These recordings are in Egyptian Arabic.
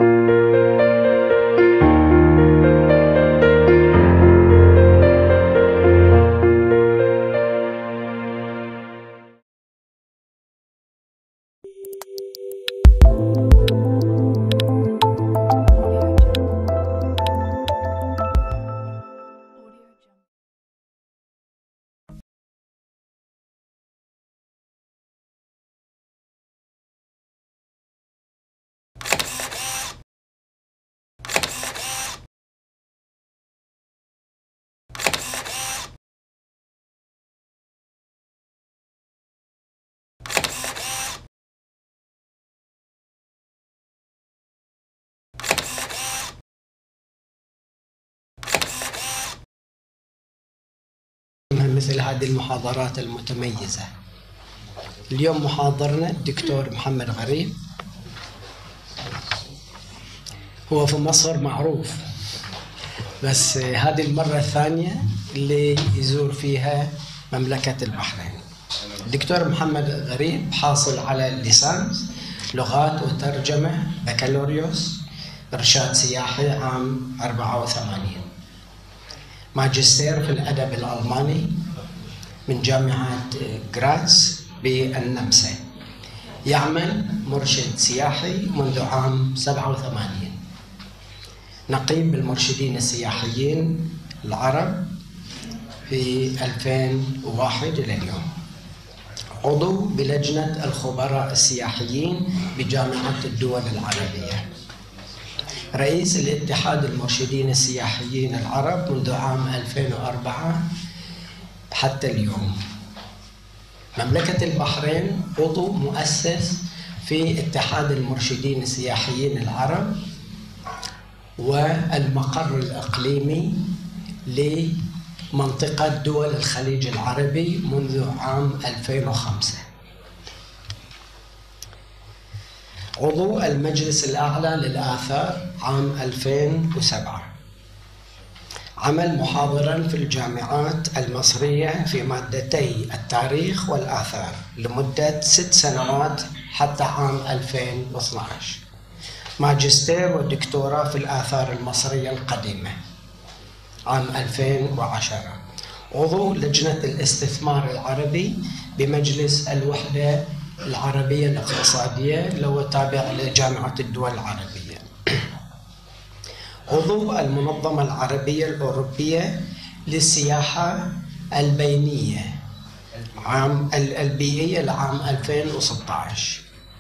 مثل هذه المحاضرات المتميزة اليوم محاضرنا الدكتور محمد غريب هو في مصر معروف بس هذه المرة الثانية اللي يزور فيها مملكة البحرين الدكتور محمد غريب حاصل على ليسانس لغات وترجمة بكالوريوس إرشاد سياحي عام 84 ماجستير في الأدب الألماني من جامعة غراتس بالنمسا يعمل مرشد سياحي منذ عام 87 نقيب بالمرشدين السياحيين العرب في 2001 إلى اليوم عضو بلجنة الخبراء السياحيين بجامعة الدول العربية رئيس الاتحاد المرشدين السياحيين العرب منذ عام 2004 حتى اليوم مملكة البحرين عضو مؤسس في اتحاد المرشدين السياحيين العرب والمقر الإقليمي لمنطقة دول الخليج العربي منذ عام 2005 عضو المجلس الأعلى للآثار عام 2007 عمل محاضرا في الجامعات المصرية في مادتي التاريخ والآثار لمدة ست سنوات حتى عام 2012 ماجستير ودكتوراه في الآثار المصرية القديمة عام 2010 عضو لجنة الاستثمار العربي بمجلس الوحدة العربية الاقتصادية اللي هو تابع لجامعة الدول العربية عضو المنظمة العربية الأوروبية للسياحة البينية عام البيئية لعام 2016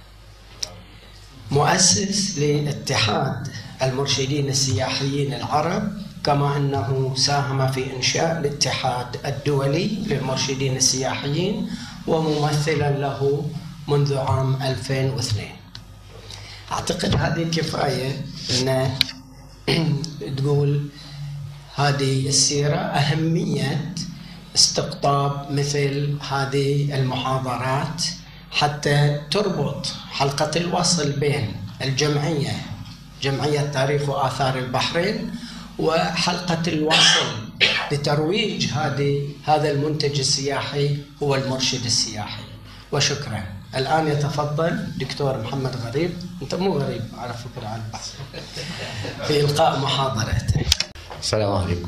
مؤسس لاتحاد المرشدين السياحيين العرب كما أنه ساهم في إنشاء الاتحاد الدولي للمرشدين السياحيين وممثلا له منذ عام 2002 أعتقد هذه كفاية أن تقول هذه السيرة أهمية استقطاب مثل هذه المحاضرات حتى تربط حلقة الوصل بين الجمعية جمعية تاريخ وآثار البحرين وحلقة الوصل لترويج هذه هذا المنتج السياحي هو المرشد السياحي وشكرا الآن يتفضل دكتور محمد غريب أنت مو غريب على فكرة على البحث في إلقاء محاضرته السلام عليكم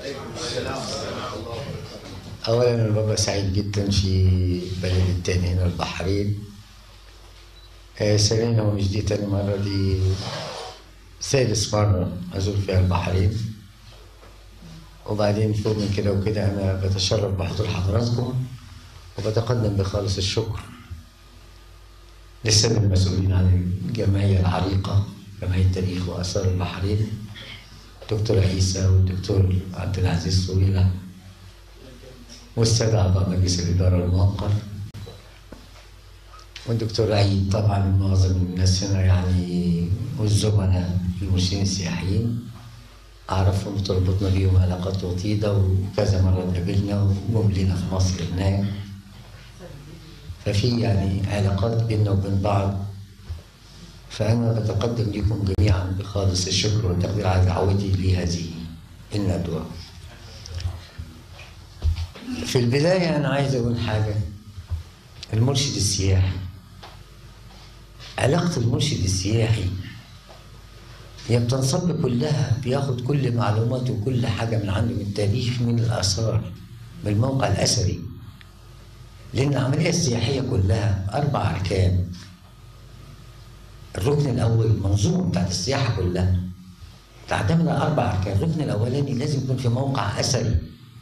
أولا أنا ببقى سعيد جدا في بلد التاني هنا البحرين آه، ثانيا هو مش دي تاني مرة دي سادس مرة أزور فيها البحرين وبعدين فوق من كده وكده أنا بتشرف بحضور حضراتكم وبتقدم بخالص الشكر للسادة المسؤولين عن الجمعية العريقة جمعية تاريخ وآثار البحرين الدكتور عيسى والدكتور عبد العزيز طويلة والسادة أعضاء مجلس الإدارة الموقر والدكتور عيد طبعا معظم الناس هنا يعني والزملاء المرشدين السياحيين أعرفهم وتربطنا بيهم علاقات وطيدة وكذا مرة اتقابلنا وجم لنا في مصر هناك ففي يعني علاقات بيننا وبين بعض فأنا بتقدم لكم جميعا بخالص الشكر والتقدير على دعوتي لهذه الندوة في البداية أنا عايز أقول حاجة المرشد السياحي علاقة المرشد السياحي هي بتنصب كلها بياخد كل معلومات وكل حاجة من عنده من التاريخ من الآثار من الموقع الأثري لأن العملية السياحية كلها أربع أركان الركن الأول المنظومة بتاعت السياحة كلها تعتمد على أربع أركان الركن الأولاني لازم يكون في موقع أثري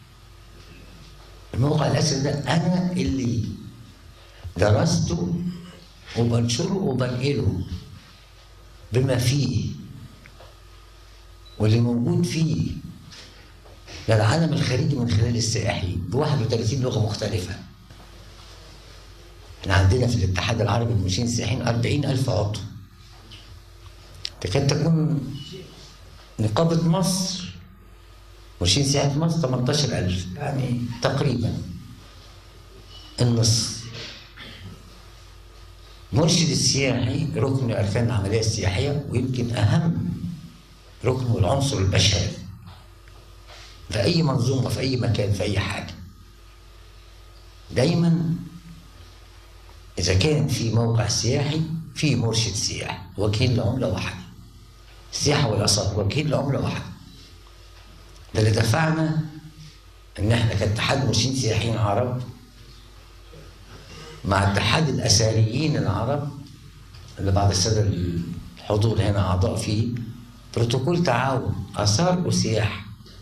الموقع الأثري ده أنا اللي درسته وبنشره وبنقله بما فيه واللي موجود فيه للعالم الخارجي من خلال السائحين ب 31 لغه مختلفه. احنا عندنا في الاتحاد العربي للمرشدين السياحيين 40000 عضو. تكاد تكون نقابة مصر مرشدين سياحيين في مصر 18000 يعني تقريبا النص. مرشد السياحي ركن من اركان العمليه السياحيه ويمكن اهم ركن هو العنصر البشري في اي منظومه في اي مكان في اي حاجه دايما اذا كان في موقع سياحي في مرشد سياحي وجهين لعمله واحده السياحه والاثار وجهين لعمله واحده ده اللي دفعنا ان احنا كاتحاد مرشدين سياحيين عرب مع اتحاد الاثريين العرب اللي بعض الساده الحضور هنا اعضاء فيه بروتوكول تعاون اثار وسياحه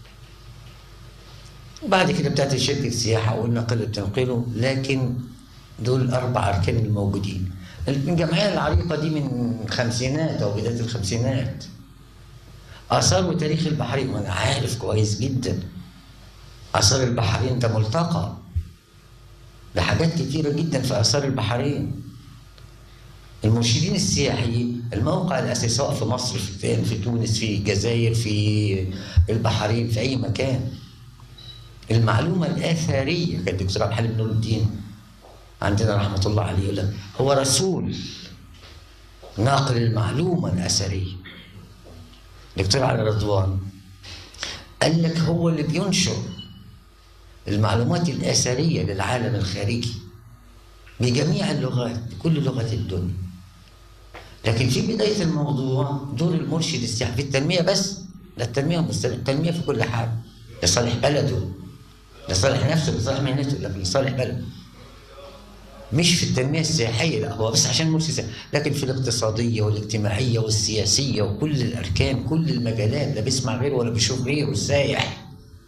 وبعد كده بتاعت شركه السياحه والنقل التنقيل لكن دول الاربع اركان الموجودين الجمعيه العريقه دي من الخمسينات او بدايه الخمسينات اثار وتاريخ البحرين وانا عارف كويس جدا اثار البحرين ده ملتقى لحاجات كتيرة جدا في آثار البحرين المرشدين السياحيين الموقع الأساسي سواء في مصر في في تونس في الجزائر في البحرين في أي مكان المعلومة الآثارية كان الدكتور عبد الحليم نور الدين عندنا رحمة الله عليه يقول لك هو رسول ناقل المعلومة الأثرية دكتور علي رضوان قال لك هو اللي بينشر المعلومات الأثرية للعالم الخارجي بجميع اللغات بكل لغات الدنيا لكن في بداية الموضوع دور المرشد السياحي في التنمية بس لا التنمية مستمر التنمية في كل حاجة لصالح بلده لصالح نفسه لصالح مهنته لكن لصالح بلده مش في التنمية السياحية لا هو بس عشان مرشد سياحي لكن في الاقتصادية والاجتماعية والسياسية وكل الأركان كل المجالات لا بيسمع غيره ولا بيشوف غيره السايح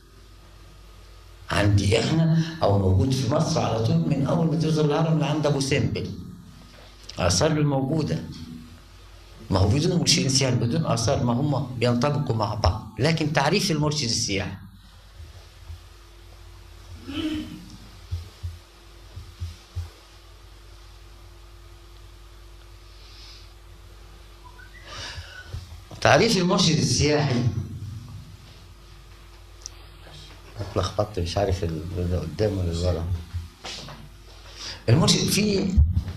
عندي احنا او موجود في مصر على طول من اول ما توصل الهرم لعند ابو سمبل اثار الموجوده ما هو بدون مرشدين سياحي بدون اثار ما هم بينطبقوا مع بعض لكن تعريف المرشد السياحي تعريف المرشد السياحي اتلخبطت مش عارف اللي قدام ولا اللي ورا المرشد في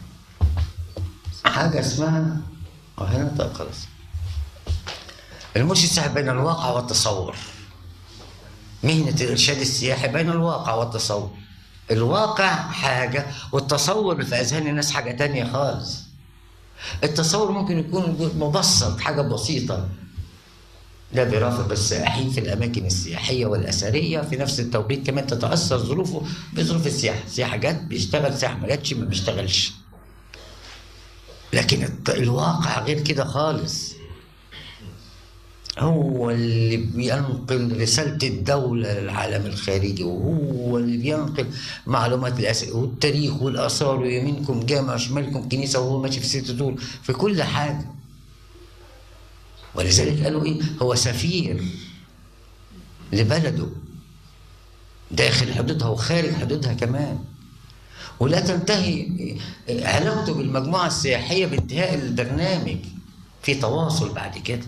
حاجة اسمها اه هنا طيب خلاص المرشد السياحي بين الواقع والتصور مهنة الإرشاد السياحي بين الواقع والتصور الواقع حاجة والتصور في أذهان الناس حاجة تانية خالص التصور ممكن يكون مبسط حاجة بسيطة ده بيرافق السائحين في الاماكن السياحيه والاثريه في نفس التوقيت كمان تتاثر ظروفه بظروف السياحه، السياحه جت بيشتغل سياحه ما جاتش ما بيشتغلش. لكن الواقع غير كده خالص. هو اللي بينقل رسالة الدولة للعالم الخارجي وهو اللي بينقل معلومات الأسئلة والتاريخ والآثار ويمينكم جامع شمالكم كنيسة وهو ماشي في ست دول في كل حاجة ولذلك قالوا ايه هو سفير لبلده داخل حدودها وخارج حدودها كمان ولا تنتهي علاقته بالمجموعة السياحية بانتهاء البرنامج في تواصل بعد كده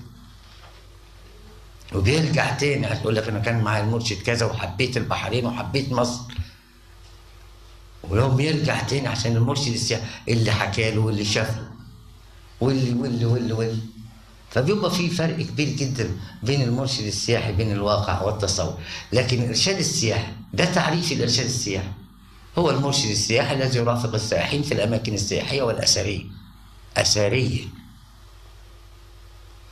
وبيرجع تاني هتقول لك انا كان معايا المرشد كذا وحبيت البحرين وحبيت مصر ولو بيرجع تاني عشان المرشد السياحي اللي حكى له واللي شافه واللي واللي واللي واللي فبيبقى في فرق كبير جدا بين المرشد السياحي بين الواقع والتصور لكن الارشاد السياحي ده تعريف الارشاد السياحي هو المرشد السياحي الذي يرافق السائحين في الاماكن السياحيه والاثريه اثريه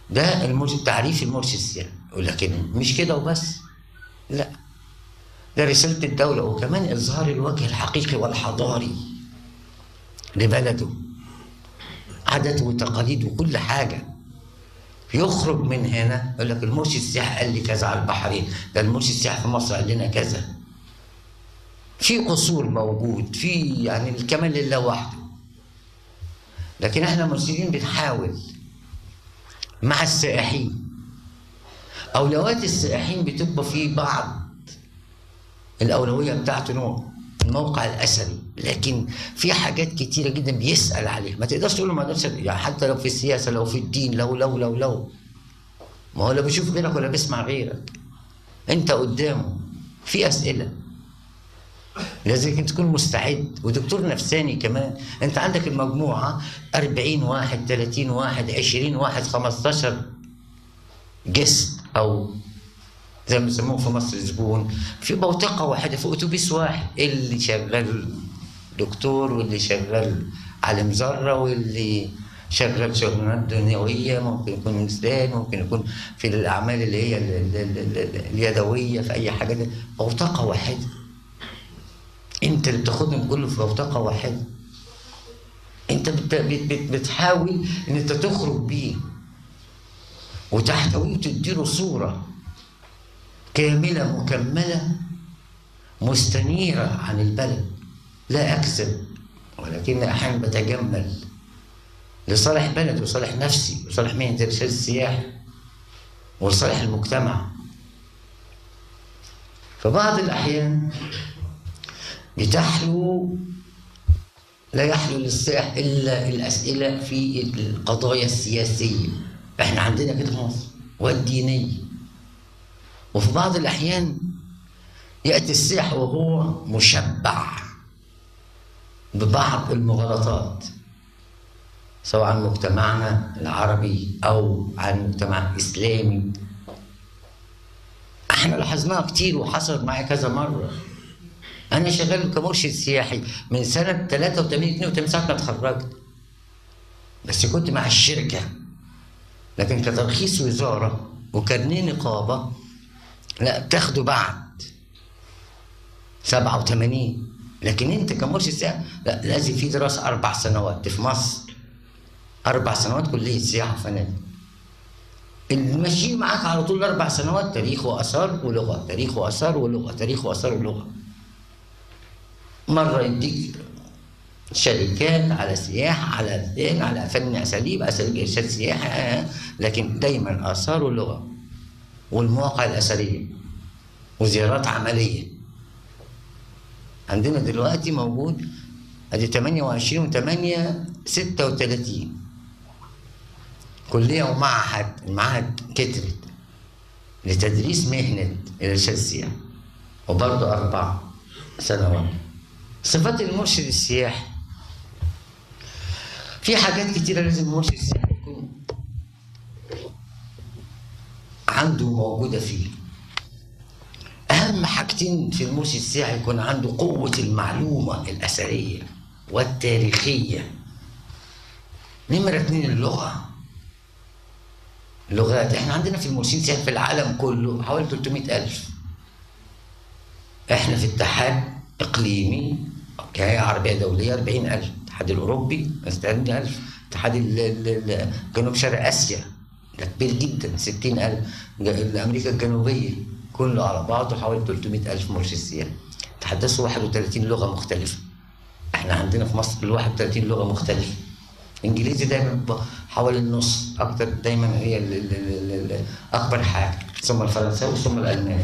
ده المرشد تعريف المرشد السياحي ولكن مش كده وبس لا ده رسالة الدولة وكمان إظهار الوجه الحقيقي والحضاري لبلده عاداته وتقاليده وكل حاجة يخرج من هنا يقول لك المرشد السياحي قال لي كذا على البحرين ده المرشد السياحي في مصر قال لنا كذا في قصور موجود في يعني الكمال لله وحده لكن احنا مرشدين بنحاول مع السائحين اولويات السائحين بتبقى في بعض الاولويه بتاعته نوع الموقع الاثري لكن في حاجات كتيره جدا بيسال عليها ما تقدرش تقول له ما اقدرش يعني حتى لو في السياسه لو في الدين لو لو لو لو ما هو لا بيشوف غيرك ولا بيسمع غيرك انت قدامه في اسئله لازم انت تكون مستعد ودكتور نفساني كمان انت عندك المجموعه 40 واحد 30 واحد 20 واحد 15 جست او زي ما بيسموه في مصر زبون في بوتقه واحده في اتوبيس واحد اللي شغال دكتور واللي شغال عالم ذره واللي شغال شغلانات دنيويه ممكن يكون انسان ممكن يكون في الاعمال اللي هي ال- ال- ال- ال- اليدويه في اي حاجه دي. بوتقه واحده انت اللي بتاخدهم كله في بوتقه واحده انت بت بت بت بتحاول ان انت تخرج بيه وتحتويه وتديله صوره كامله مكمله مستنيره عن البلد لا اكذب ولكن احيانا بتجمل لصالح بلد وصالح نفسي وصالح مهنه الارشاد السياحي ولصالح المجتمع فبعض الاحيان بتحلو لا يحلو للسائح الا الاسئله في القضايا السياسيه احنا عندنا كده في مصر والدينيه وفي بعض الاحيان ياتي السائح وهو مشبع ببعض المغالطات سواء عن مجتمعنا العربي او عن مجتمع اسلامي احنا لاحظناها كتير وحصلت معايا كذا مره انا شغال كمرشد سياحي من سنه 83 82 ساعه ما اتخرجت بس كنت مع الشركه لكن كترخيص وزاره وكارنيه نقابه لا بتاخده بعد 87 لكن انت كمرشد سياحي لا لازم في دراسه اربع سنوات في مصر اربع سنوات كليه سياحه وفنادق اللي ماشيين معاك على طول اربع سنوات تاريخ واثار ولغه تاريخ واثار ولغه تاريخ واثار ولغه مره يديك شركات على سياحه على دين على فن اساليب اساليب ارشاد سياحه لكن دايما اثار ولغه والمواقع الاثريه وزيارات عمليه عندنا دلوقتي موجود ادي 28 و8 36 كليه ومعهد المعهد كترت لتدريس مهنه الارشاد السياحي وبرضه اربع سنوات صفات المرشد السياحي في حاجات كتيره لازم المرشد السياحي يكون عنده موجوده فيه اهم حاجتين في المرشد السياحي يكون عنده قوه المعلومه الاثريه والتاريخيه نمرة اتنين اللغة اللغات احنا عندنا في المرشدين السياحي في العالم كله حوالي 300 ألف احنا في اتحاد اقليمي كهيئة عربية دولية 40 ألف الاتحاد الأوروبي 30 ألف الاتحاد ال- ال- ال- جنوب شرق آسيا ده كبير جدا 60 ألف ج- أمريكا الجنوبية كله على بعضه حوالي 300 ألف مرشد سياحي تحدثوا 31 لغة مختلفة احنا عندنا في مصر ال 31 لغة مختلفة انجليزي دايما ب- حوالي النص اكتر دايما هي ال ال ال ال ال اكبر حاجه ثم الفرنساوي ثم الالماني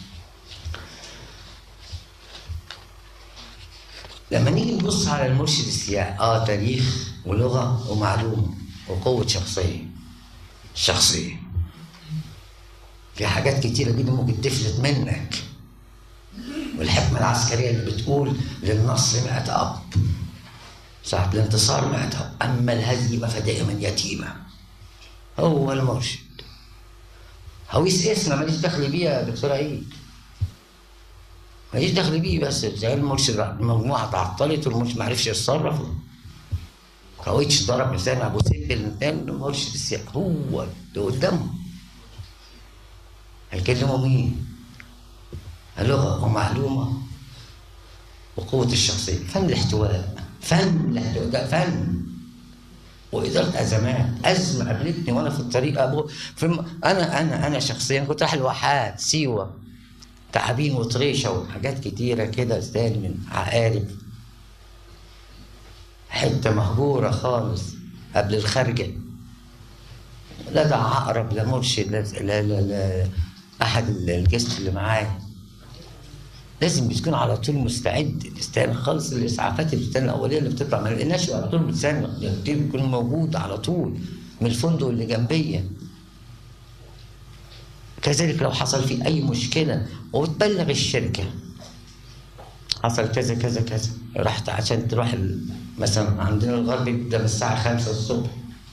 لما نيجي نبص على المرشد السياحي اه تاريخ ولغه ومعلومه وقوه شخصيه شخصيه في حاجات كتيره جدا ممكن تفلت منك والحكمه العسكريه اللي بتقول للنصر مئة اب ساعة الانتصار مئة اب اما الهزيمه فدائما يتيمه هو المرشد هويس اسمه ماليش دخل بيه يا دكتور عيد ماليش دخل بيه بس زي المرشد المجموعه تعطلت والمرشد ما عرفش يتصرف كاوتش ضرب مثال ابو سمبل مثال مرشد السياحه هو اللي قدامهم هيكلموا مين؟ اللغه ومعلومه وقوه الشخصيه فن الاحتواء فن الاحتواء ده فن واداره ازمات ازمه قابلتني وانا في الطريق ابو في الم... انا انا انا شخصيا كنت رايح الواحات سيوه تعابين وطريشه وحاجات كتيره كده استاذ من عقارب حته مهجوره خالص قبل الخارجه لا ده عقرب لا مرشد لا لا لا, لا احد الجست اللي معايا لازم يكون على طول مستعد استنى خالص الاسعافات الاستنى الاوليه اللي بتطلع ما لقيناش على طول بتستنى بيكون موجود على طول من الفندق اللي جنبيه كذلك لو حصل في اي مشكله وبتبلغ الشركه حصل كذا كذا كذا رحت عشان تروح ال- مثلا عندنا الغرب بيبدا من الساعه 5 الصبح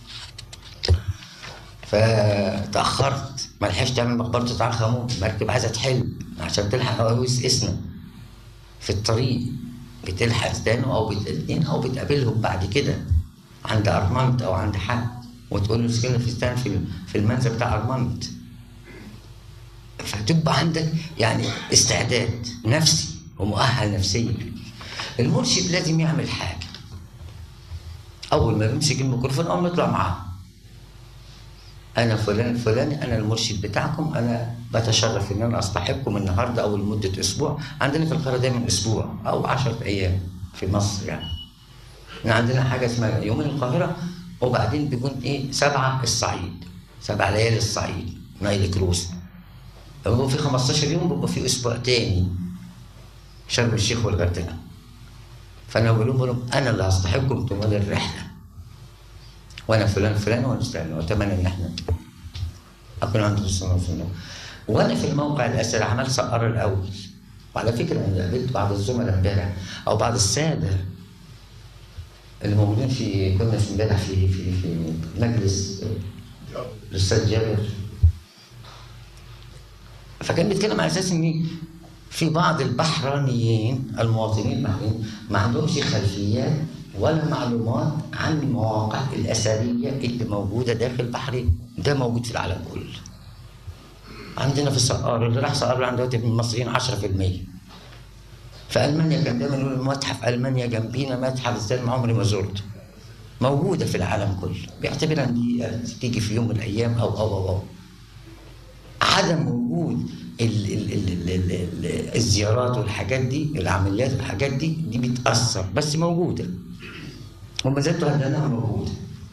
فتاخرت ما لحقتش تعمل مقبره توت عنخ امون المركب عايزه تحل عشان تلحق هواويس اسنا في الطريق بتلحق استانه او بتقابلين او بتقابلهم بعد كده عند ارمنت او عند حد وتقول له سكينه في استان في في المنزل بتاع ارمنت فتبقى عندك يعني استعداد نفسي ومؤهل نفسيا المرشد لازم يعمل حاجه اول ما بيمسك الميكروفون اول ما يطلع معاه انا فلان الفلاني انا المرشد بتاعكم انا بتشرف ان انا اصطحبكم النهارده او لمده اسبوع عندنا في القاهره دايما اسبوع او 10 ايام في مصر يعني احنا عندنا حاجه اسمها يومين القاهره وبعدين بيكون ايه سبعه الصعيد سبع ليالي الصعيد نايل كروز بيبقى في 15 يوم بيبقى في اسبوع تاني شرم الشيخ والغردقه فانا بقول لهم بقول لهم انا اللي هصطحبكم طوال الرحله وانا فلان فلان وانا فلان واتمنى ان احنا اكون عندكم الصلاه والسلام وانا في الموقع الاسري عملت سقاره الاول وعلى فكره انا قابلت بعض الزملاء امبارح او بعض الساده اللي موجودين في كنا في امبارح في في في مجلس الاستاذ جابر فكان بيتكلم على اساس ان في بعض البحرانيين المواطنين البحرانيين ما عندهمش خلفيات ولا معلومات عن المواقع الاثريه اللي موجوده داخل البحرين ده موجود في العالم كله عندنا في سقار اللي راح سقار عنده دلوقتي من المصريين 10% في المانيا كان دايما يقول متحف المانيا جنبينا متحف ازاي ما عمري ما زرته موجوده في العالم كله بيعتبرها ان دي تيجي في يوم من الايام او او او, أو. عدم وجود ال ال ال ال ال ال الزيارات والحاجات دي العمليات والحاجات دي دي بتأثر بس موجودة وما زالت هدانها موجودة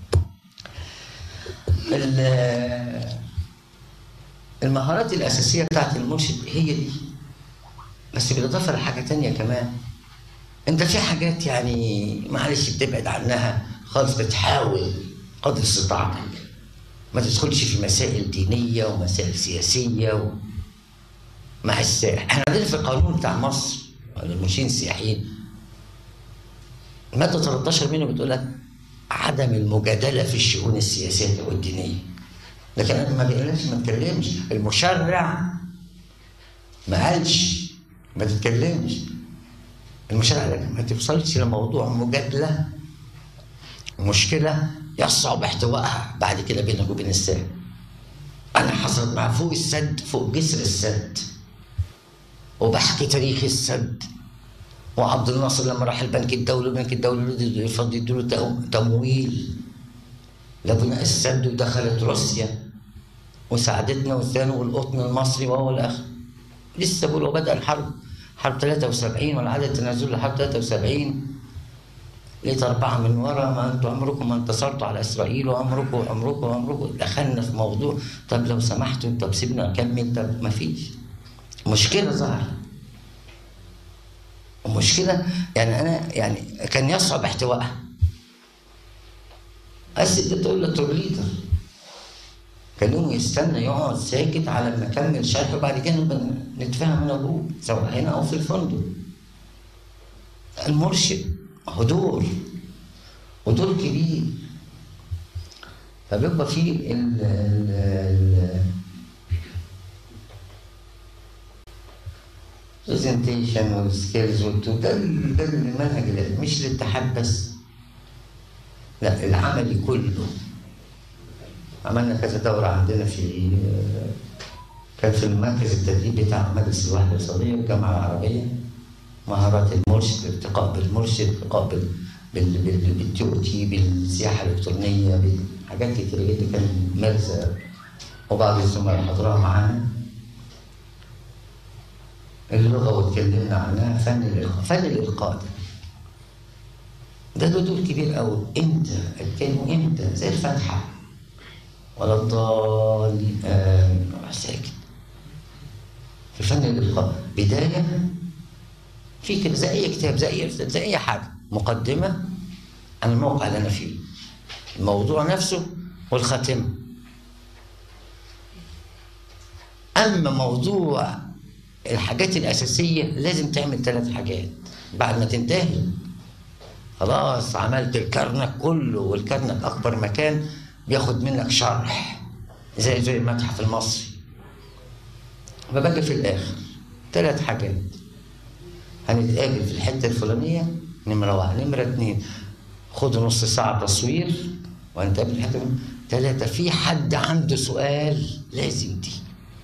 ال- المهارات الأساسية بتاعت المرشد هي دي بس بالإضافة لحاجة تانية كمان أنت في حاجات يعني معلش بتبعد عنها خالص بتحاول قدر استطاعتك ما تدخلش في مسائل دينية ومسائل سياسية و... مع السائح احنا عندنا في القانون بتاع مصر المرشدين السياحيين المادة 13 منه بتقول لك عدم المجادلة في الشؤون السياسية والدينية لكن انا ما بقولش ما تتكلمش المشرع ما قالش ما تتكلمش المشرع قال ما توصلش لموضوع مجادلة مشكلة يصعب احتوائها بعد كده بينك وبين السائل انا حصلت مع فوق السد فوق جسر السد وبحكي تاريخ السد وعبد الناصر لما راح البنك الدولي البنك الدولي يفضل يديله تمويل لبناء السد ودخلت روسيا وساعدتنا والثاني والقطن المصري وهو الاخر لسه بقول وبدا الحرب حرب 73 والعدد تنازل لحرب 73 لقيت أربعة من ورا ما أنتوا عمركم ما انتصرتوا على إسرائيل وعمركم وعمركم وعمركم دخلنا في موضوع طب لو سمحتوا طب سيبنا أكمل طب ما فيش مشكلة ظهرت ومشكلة يعني أنا يعني كان يصعب احتوائها أسد تقول له تروح ليدر كان يوم يستنى يقعد ساكت على ما أكمل شرح وبعد كده نبقى نتفاهم أنا وهو سواء هنا أو في الفندق المرشد حضور حضور كبير فبيبقى فيه ال ال ال برزنتيشن والسكيلز ده ده المنهج العلمي مش الاتحاد بس لا العملي كله عملنا كذا دورة عندنا في كان في المركز التدريب بتاع مجلس الوحدة الاقتصادية الجامعة العربية مهارات المرشد الارتقاء بالمرشد الارتقاء بال بال بال بالتي او تي بالسياحة الإلكترونية بحاجات كتير جدا كان مجلس وبعض الزملاء حضروها معانا اللغة واتكلمنا عنها فن الإلقاء فن الإلقاء ده ده له دور كبير قوي امتى الكلمة امتى زي الفاتحة ولا الضالين آمين ساكت في فن الإلقاء بداية في كده زي أي كتاب زي أي زي أي حاجة مقدمة عن الموقع اللي أنا فيه الموضوع نفسه والخاتمة أما موضوع الحاجات الأساسية لازم تعمل ثلاث حاجات بعد ما تنتهي خلاص عملت الكرنك كله والكرنك أكبر مكان بياخد منك شرح زي زي المتحف المصري فباجي في الآخر ثلاث حاجات هنتقابل في الحتة الفلانية نمرة واحد نمرة اتنين خدوا نص ساعة تصوير وهنتقابل في الحتة ثلاثة في حد عنده سؤال لازم دي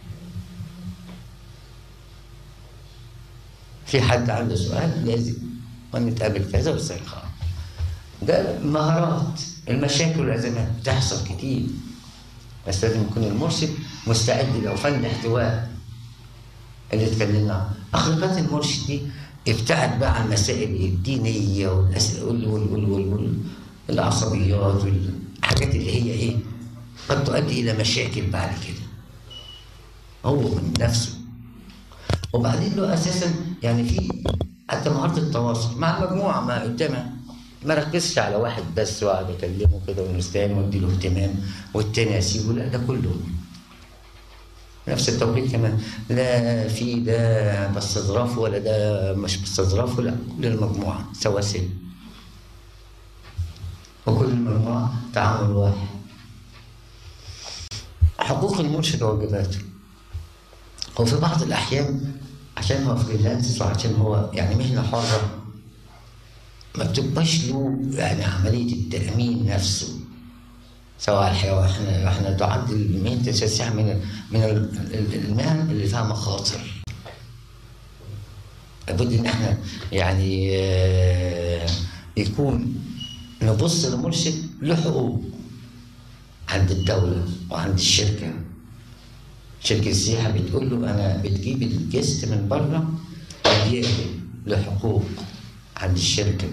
في حد عنده سؤال لازم ونتقابل كذا وسيخ ده مهارات المشاكل والازمات بتحصل كتير بس لازم يكون المرشد مستعد لو فن احتواء اللي اتكلمنا عنه اخلاقات المرشد دي ابتعد بقى عن المسائل الدينيه والاسئله والعصبيات والحاجات اللي هي ايه قد تؤدي الى مشاكل بعد كده هو من نفسه وبعدين له اساسا يعني في حتى مهاره التواصل مع المجموعه ما قدامها ما ركزش على واحد بس واقعد اكلمه كده ونستعين وادي له اهتمام والتاني اسيبه لا ده كله نفس التوقيت كمان لا في ده بستظرفه ولا ده مش بستظرفه لا كل المجموعه سواسيه وكل المجموعه تعامل واحد حقوق المرشد وواجباته وفي بعض الأحيان عشان هو فريلانس وعشان هو يعني مهنة حرة ما بتبقاش له يعني عملية التأمين نفسه سواء الحيوان احنا احنا تعد المهنة السياسية من من المهن اللي فيها مخاطر لابد ان احنا يعني يكون نبص للمرشد له حقوق عند الدولة وعند الشركة شركة السياحة بتقول له أنا بتجيب الجست من بره وبيقبل له حقوق عند الشركة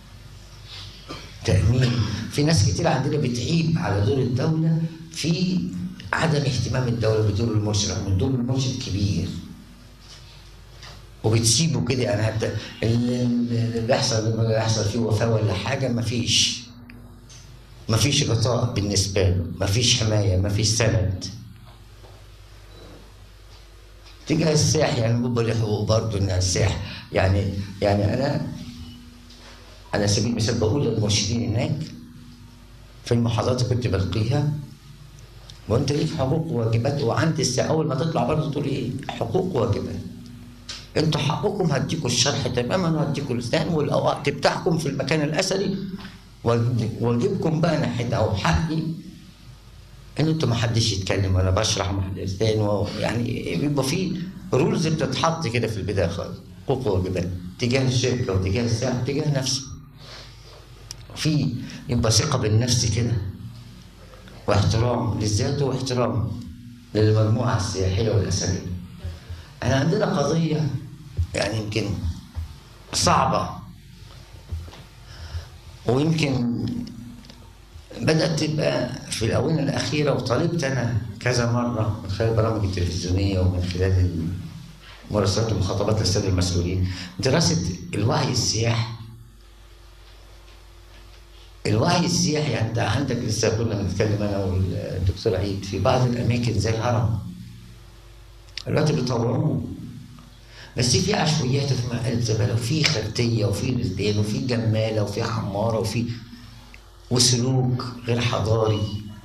تأمين في ناس كتير عندنا بتعيب على دور الدولة في عدم اهتمام الدولة بدور المرشد رغم دور المرشد كبير وبتسيبه كده يعني حتى اللي بيحصل اللي بيحصل فيه وفاة ولا حاجة مفيش مفيش غطاء بالنسبة له مفيش حماية مفيش سند تجاه الساح يعني بيبقى له حقوق برضه ان الساح يعني يعني انا على سبيل المثال بقول للمرشدين هناك في المحاضرات اللي كنت بلقيها وانت ليك حقوق وواجبات وعند الساعه اول ما تطلع برضه تقول ايه حقوق وواجبات انتوا حقكم هديكم الشرح تماما وهديكم الاسنان والوقت بتاعكم في المكان الاثري واجبكم بقى ناحيه او حقي ان انتوا ما حدش يتكلم وانا بشرح مع الاسنان يعني بيبقى في رولز بتتحط كده في البدايه خالص حقوق وواجبات تجاه الشركه وتجاه الساعه وتجاه نفسه في يبقى ثقه بالنفس كده واحترام للذات واحترام للمجموعه السياحيه والاثريه احنا عندنا قضيه يعني يمكن صعبه ويمكن بدأت تبقى في الآونة الأخيرة وطالبت أنا كذا مرة من خلال البرامج التلفزيونية ومن خلال مراسلات ومخاطبات للسادة المسؤولين دراسة الوعي السياحي الوعي السياحي يعني انت عندك لسه كنا بنتكلم انا والدكتور عيد في بعض الاماكن زي الهرم دلوقتي بيطوروه بس في عشوائيات وفي مقالة زباله وفي خرتيه وفي رزدان وفي جماله وفي حماره وفي وسلوك غير حضاري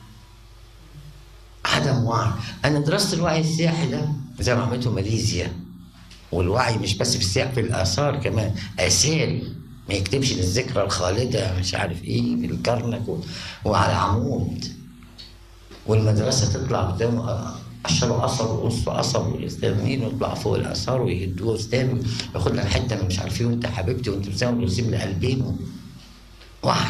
عدم وعي انا درست الوعي السياحي ده زي ما عملته ماليزيا والوعي مش بس في السياحه في الاثار كمان اثاري ما يكتبش للذكرى الخالده مش عارف ايه في الكرنك و... وعلى عمود والمدرسه تطلع قدامه قشروا قصب وقصوا قصب والاستاذين ويطلعوا فوق الاثار ويهدوه استاذ ياخد لك حته من مش عارف ايه وانت حبيبتي وانت بتساوي ويرسم لي قلبين وعي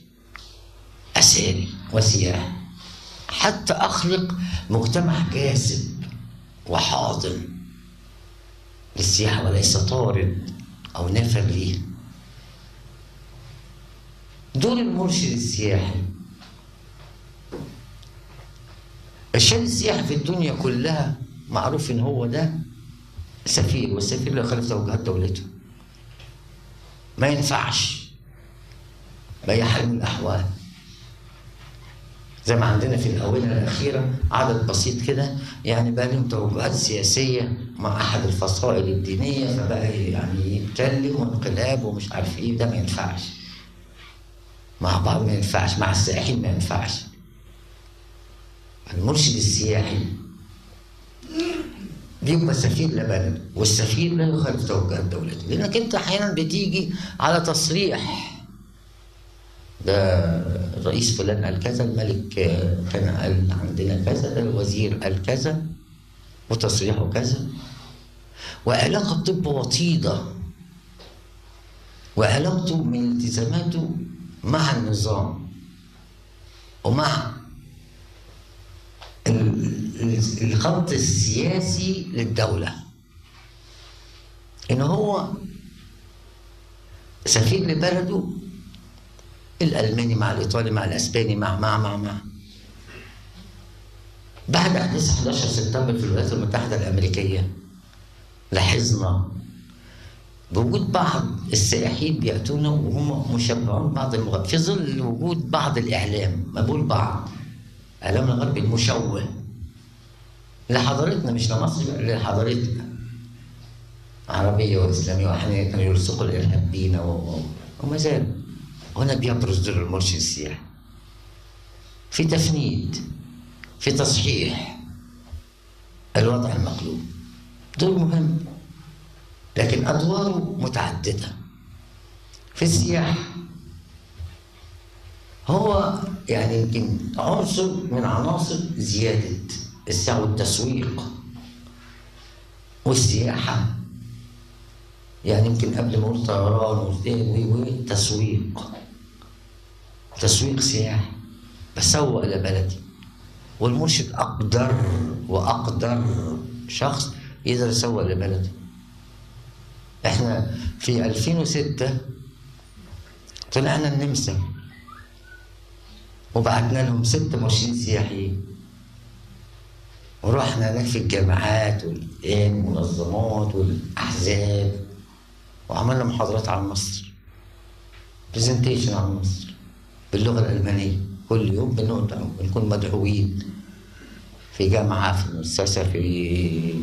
اثري وسياحه حتى اخلق مجتمع جاذب وحاضن للسياحه وليس طارد او نافر ليه دور المرشد السياحي الشان السياحي في الدنيا كلها معروف ان هو ده سفير والسفير لا يخالف توجهات دولته ما ينفعش بأي حال من الأحوال زي ما عندنا في الآونة الأخيرة عدد بسيط كده يعني بقى لهم توجهات سياسية مع أحد الفصائل الدينية فبقى يعني يتكلم وانقلاب ومش عارف إيه ده ما ينفعش مع بعض ما ينفعش مع السائحين ما ينفعش المرشد السياحي بيبقى سفير لبلد والسفير لا يخالف توجهات دولته لانك انت احيانا بتيجي على تصريح ده الرئيس فلان قال كذا الملك كان قال عندنا كذا ده الوزير قال كذا وتصريحه كذا وعلاقة بتبقى وطيدة وعلاقته من التزاماته مع النظام ومع الخط السياسي للدولة إن هو سفير لبلده الألماني مع الإيطالي مع الأسباني مع مع مع مع بعد أحداث 11 سبتمبر في الولايات المتحدة الأمريكية لاحظنا بوجود بعض السائحين بيأتونا وهم مشبعون بعض المغرب في ظل وجود بعض الإعلام ما بقول بعض إعلام الغرب المشوه لحضارتنا مش لمصر لحضارتنا عربية وإسلامية وأحيانا كانوا يلصقوا الإرهاب بينا وما زالوا هنا بيبرز دور المرشد السياحي في تفنيد في تصحيح الوضع المقلوب دور مهم لكن أدواره متعددة في السياحة هو يعني يمكن عنصر من عناصر زيادة السعي والتسويق والسياحة يعني يمكن قبل ما اقول طيران تسويق تسويق سياحي بسوق لبلدي والمرشد اقدر واقدر شخص يقدر يسوق لبلده احنا في 2006 طلعنا النمسا وبعتنا لهم ست مرشدين سياحيين ورحنا هناك في الجامعات والمنظمات والاحزاب وعملنا محاضرات عن مصر برزنتيشن عن مصر باللغه الالمانيه كل يوم بنكون مدعوين في جامعه في مؤسسه في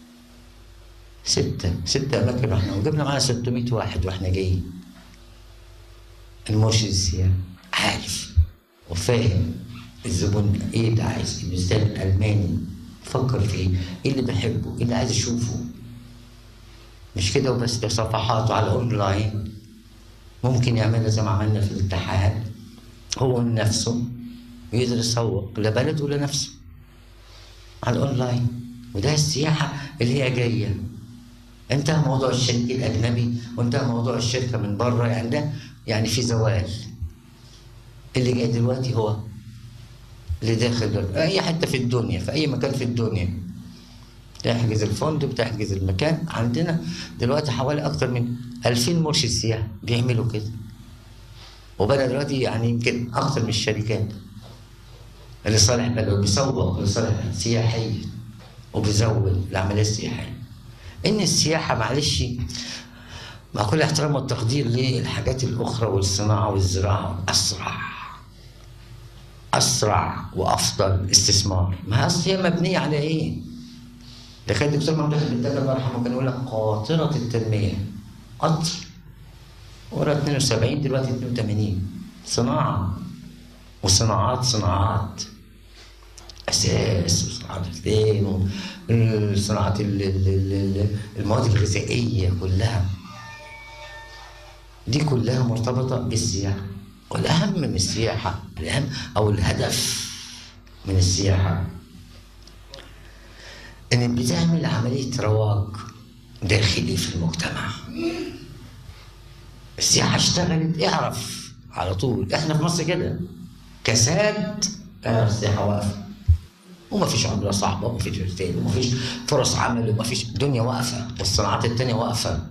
ستة ستة أماكن رحنا وجبنا معانا 600 واحد واحنا جايين المرشد السياحي عارف وفاهم الزبون ايه اللي عايز المستهلك الالماني فكر فيه ايه اللي بحبه ايه اللي عايز اشوفه مش كده وبس ده صفحاته على اونلاين ممكن يعملها زي ما عملنا في الاتحاد هو من نفسه يقدر يسوق لبلده ولنفسه على الاونلاين وده السياحه اللي هي جايه انتهى موضوع الشريك الاجنبي وانتهى موضوع الشركه من بره يعني ده يعني في زوال اللي جاي دلوقتي هو اللي داخل اي حته في الدنيا في اي مكان في الدنيا تحجز الفندق بتحجز المكان عندنا دلوقتي حوالي اكتر من 2000 مرشد سياحي بيعملوا كده وبدا دلوقتي يعني يمكن اكتر من الشركات اللي صالح بلد بيسوق لصالح سياحي وبيزود العمليه السياحيه ان السياحه معلش مع كل احترام والتقدير للحاجات الاخرى والصناعه والزراعه اسرع اسرع وافضل استثمار ما اصل هي مبنيه على ايه؟ ده كان الدكتور ممدوح بن الله يرحمه كان يقول لك قاطره التنميه قطر ورا 72 دلوقتي 82 صناعه وصناعات صناعات اساس وصناعات الاثنين وصناعات المواد الغذائيه كلها دي كلها مرتبطة بالسياحة والأهم من السياحة الأهم أو الهدف من السياحة إن بتعمل عملية رواج داخلي في المجتمع السياحة اشتغلت اعرف على طول احنا في مصر كده كساد اعرف السياحة واقفة وما فيش عملة صعبة وما فيش رسائل وما فيش فرص عمل وما فيش الدنيا واقفة والصناعات التانية واقفة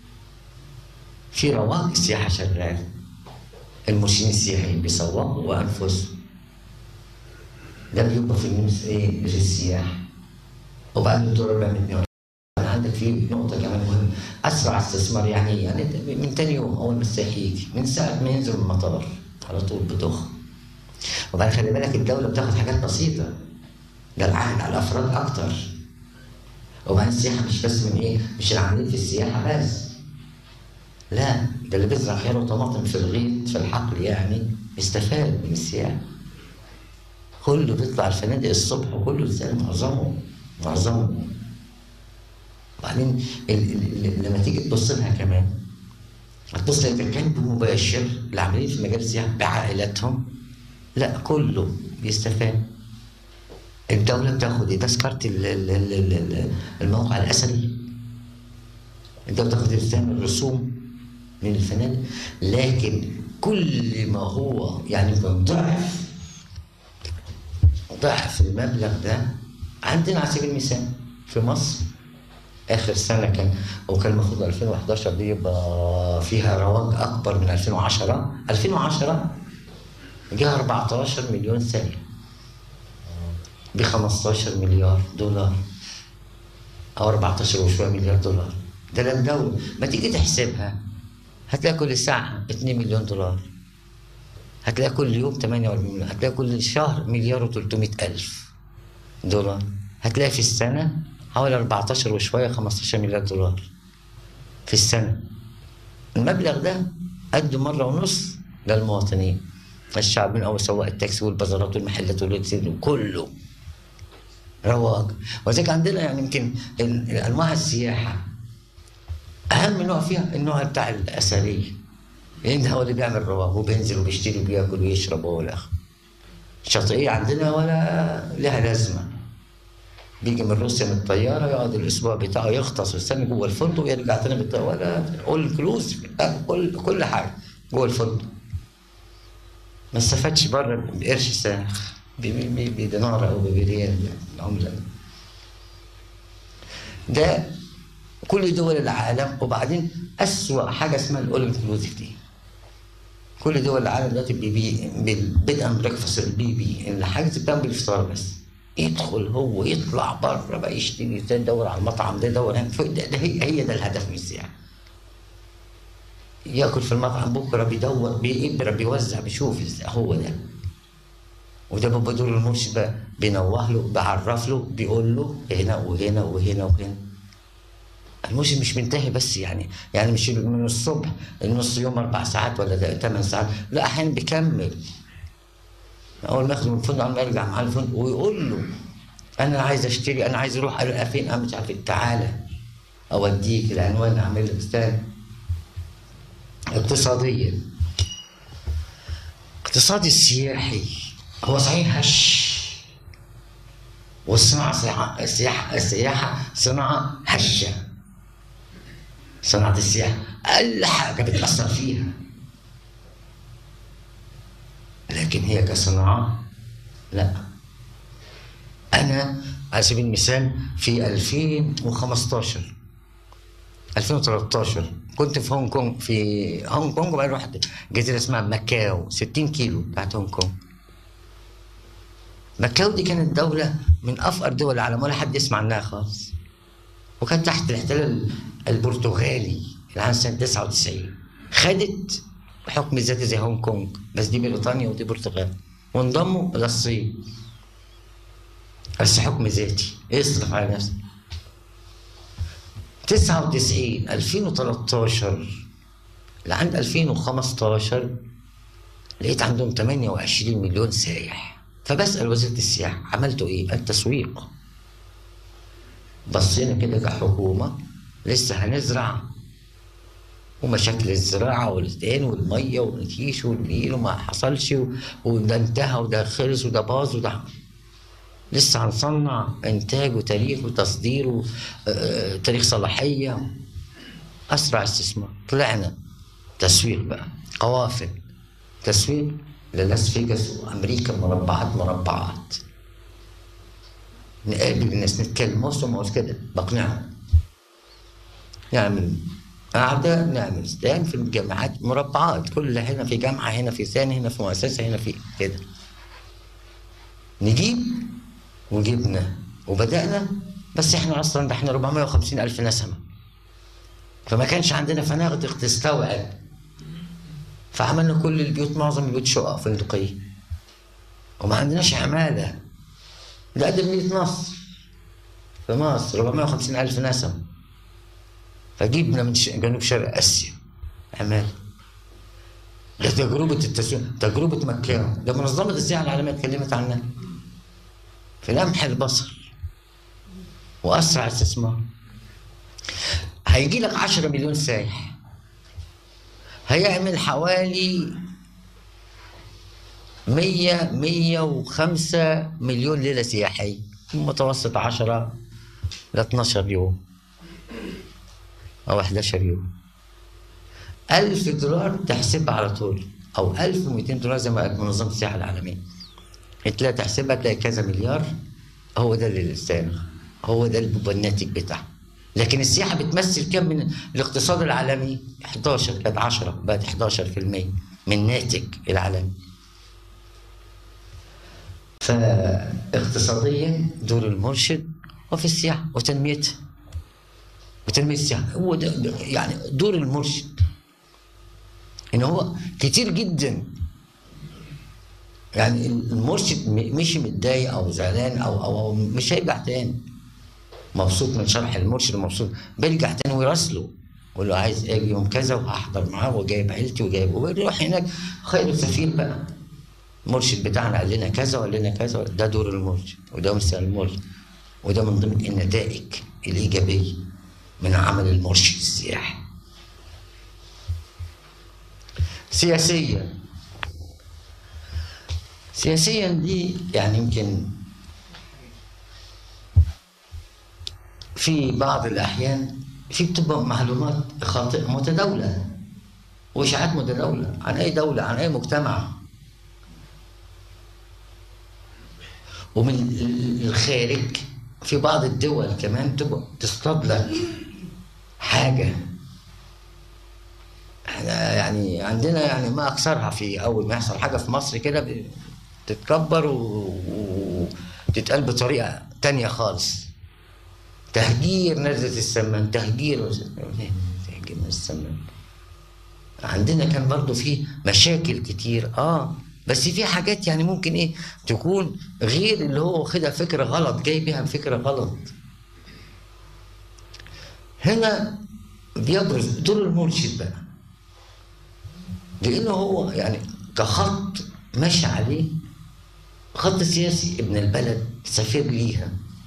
في رواج السياحة شغال المرشدين السياحيين بيسوقوا وأنفسهم ده بيبقى في النمس ايه للسياحة وبعدين الدور 442 عندك في نقطة كمان مهمة أسرع استثمار يعني إيه؟ يعني من تاني يوم أول ما السائح يجي من ساعة ما ينزل من المطار على طول بضخ وبعدين خلي بالك الدولة بتاخد حاجات بسيطة ده العائد على الأفراد أكتر وبعدين السياحة مش بس من إيه مش العاملين في السياحة بس لا ده اللي بيزرع خيار وطماطم في الغيط في الحقل يعني استفاد من السياحة كله بيطلع الفنادق الصبح وكله ازاي معظمه معظمه وبعدين ال- ال- ال- لما تيجي تبص لها كمان هتبص اذا كان بمباشر العاملين في مجال السياحه بعائلاتهم لا كله بيستفاد الدولة بتاخد ايه تذكرة ال- ال- ال- ال- ال- الموقع الأثري الدولة بتاخد الثمن الرسوم من الفنادق لكن كل ما هو يعني ضعف ضعف المبلغ ده عندنا على سبيل المثال في مصر اخر سنه كان او كان المفروض 2011 دي يبقى فيها رواج اكبر من 2010 2010 جه 14 مليون سنه ب 15 مليار دولار او 14 وشويه مليار دولار ده للدوله ما تيجي تحسبها هتلاقي كل ساعه 2 مليون دولار هتلاقي كل يوم 48 مليون هتلاقي كل شهر مليار و300 الف دولار هتلاقي في السنه حوالي 14 وشويه 15 مليار دولار في السنه المبلغ ده قد مره ونص للمواطنين الشعب من اول سواق التاكسي والبازارات والمحلات والوتسيل وكله رواج وذلك عندنا يعني يمكن ال- انواع السياحه اهم نوع فيها النوع بتاع الاثريه لان هو اللي بيعمل رواج وبينزل وبيشتري وبياكل ويشرب ولا الشاطئيه عندنا ولا لها لازمه بيجي من روسيا من الطياره يقعد الاسبوع بتاعه يغطس ويستنى جوه الفندق ويرجع تاني بالطياره ولا اول انكلوسيف كل كل حاجه جوه الفندق ما استفادش بره بقرش ساعه ب- ب- ب- بدينار او بريال العمله ده كل دول العالم وبعدين اسوأ حاجه اسمها الاول انكلوسيف دي كل دول العالم دلوقتي بي بي بالبيد اند بريكفاست البي بي الحاجز بتاعهم بالافطار بس يدخل هو يطلع بره بقى يشتري ده يدور على المطعم ده يدور هنا ف- ده, ده هي, هي ده الهدف من السياحه ياكل في المطعم بكره بيدور بيقبر بيوزع بيشوف ازاي هو ده وده بيبقى دور المرشد بقى بينوه له بيعرف له بيقول له هنا وهنا وهنا وهنا الموسم مش منتهي بس يعني يعني مش من الصبح النص يوم اربع ساعات ولا ثمان ساعات لا احيانا بيكمل اول ما ياخده من الفندق اول ما يرجع مع الفندق ويقول له انا عايز اشتري انا عايز اروح الاقي فين انا مش عارف تعالى اوديك العنوان اعمل لك استنى اقتصاديا اقتصادي السياحي هو صحيح هش والصناعة صناعة السياحة السياحة صناعة هشة صناعة السياحة أقل حاجة بتأثر فيها لكن هي كصناعة لا أنا على سبيل المثال في 2015 2013 كنت في هونج كونج في هونج كونج وبعدين رحت جزيرة اسمها ماكاو 60 كيلو بتاعت هونج كونج ماكاو دي كانت دولة من أفقر دول العالم ولا حد يسمع عنها خالص وكانت تحت الاحتلال البرتغالي العام سنة 99 خدت حكم ذاتي زي هونج كونج بس دي بريطانيا ودي برتغال وانضموا إلى الصين بس حكم ذاتي اصرف على نفسك 99 2013 لعند 2015 لقيت عندهم 28 مليون سايح فبسأل وزيرة السياحة عملتوا ايه؟ التسويق بصينا كده كحكومة لسه هنزرع ومشاكل الزراعة والدين والمية والنتيش والنيل وما حصلش و- وده انتهى وده خلص وده باظ وده لسه هنصنع انتاج وتاريخ وتصدير وتاريخ صلاحية اسرع استثمار طلعنا تسويق بقى قوافل تسويق للاس فيجاس وامريكا مربعات مربعات نقابل الناس نتكلم موسم موس كده بقنعهم نعمل قعدة نعمل ستان في الجامعات مربعات كل هنا في جامعة هنا في ثاني هنا في مؤسسة هنا في كده نجيب وجبنا وبدأنا بس احنا اصلا ده احنا 450 ألف نسمة فما كانش عندنا فنادق تستوعب فعملنا كل البيوت معظم البيوت شقق فندقية وما عندناش عمالة ده قد مدينة نصر في مصر 450 ألف نسمة فجبنا من ش- جنوب شرق آسيا عمالة ده تجربة التسويق تجربة مكاوي ده منظمة السياحة العالمية اتكلمت عنها في لمح البصر وأسرع استثمار هيجي لك 10 مليون سايح هيعمل حوالي 100 105 مليون ليلة سياحية متوسط 10 ل 12 يوم أو 11 يوم 1000 دولار تحسبها على طول أو 1200 دولار زي ما قالت منظمة السياحة العالمية تلاقي تحسبها تلاقي كذا مليار هو ده اللي لسانه هو ده اللي بيبقى الناتج بتاعه لكن السياحه بتمثل كم من الاقتصاد العالمي 11 كانت 10 بقت 11% من الناتج العالمي فاقتصاديا دور المرشد وفي السياحه وتنميتها وتنميه السياحه هو ده ده- يعني دور المرشد ان هو كتير جدا يعني المرشد م- مش متضايق او زعلان او او, أو مش هيرجع تاني مبسوط من شرح المرشد مبسوط بيرجع تاني ويراسله يقول له عايز اجي يوم كذا وهحضر معاه وجايب عيلتي وجايب ويروح هناك خير سفير بقى المرشد بتاعنا قال لنا كذا وقال لنا كذا ده دور المرشد وده مثل المرشد وده من ضمن النتائج الايجابيه من عمل المرشد السياحي سياسيا سياسيا دي يعني يمكن في بعض الأحيان في بتبقى معلومات خاطئة متداولة وإشاعات متداولة عن أي دولة عن أي مجتمع ومن ال- الخارج في بعض الدول كمان تبقى تصطاد لك حاجة احنا يعني عندنا يعني ما أكثرها في أول ما يحصل حاجة في مصر كده بتتكبر و- وتتقال بطريقة تانية خالص تهجير نزلة السمان تهجير تهجير من السمان عندنا كان برضو في مشاكل كتير اه بس في حاجات يعني ممكن ايه تكون غير اللي هو واخدها فكره غلط جاي بيها فكره غلط هنا بيبرز دور المرشد بقى لانه هو يعني كخط ماشي عليه خط سياسي ابن البلد سفير ليها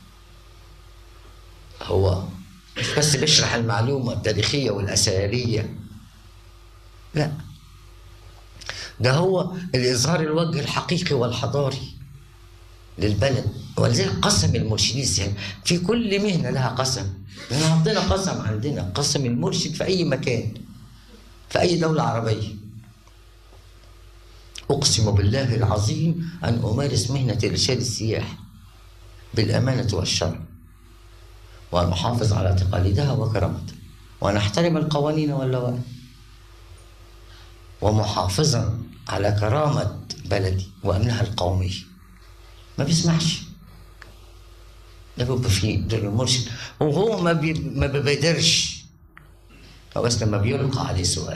هو مش بس بيشرح المعلومة التاريخية والأثرية لا ده هو الإظهار الوجه الحقيقي والحضاري للبلد ولذلك قسم المرشدين السياسي في كل مهنة لها قسم احنا عندنا قسم عندنا قسم المرشد في أي مكان في أي دولة عربية أقسم بالله العظيم أن أمارس مهنة إرشاد السياح بالأمانة والشرع وأن أحافظ على تقاليدها وكرامتها وأن أحترم القوانين واللوائح ومحافظا على كرامة بلدي وأمنها القومي ما بيسمحش ده بيبقى فيه دور المرشد وهو ما بي ما بيبادرش هو بس لما بيلقى عليه سؤال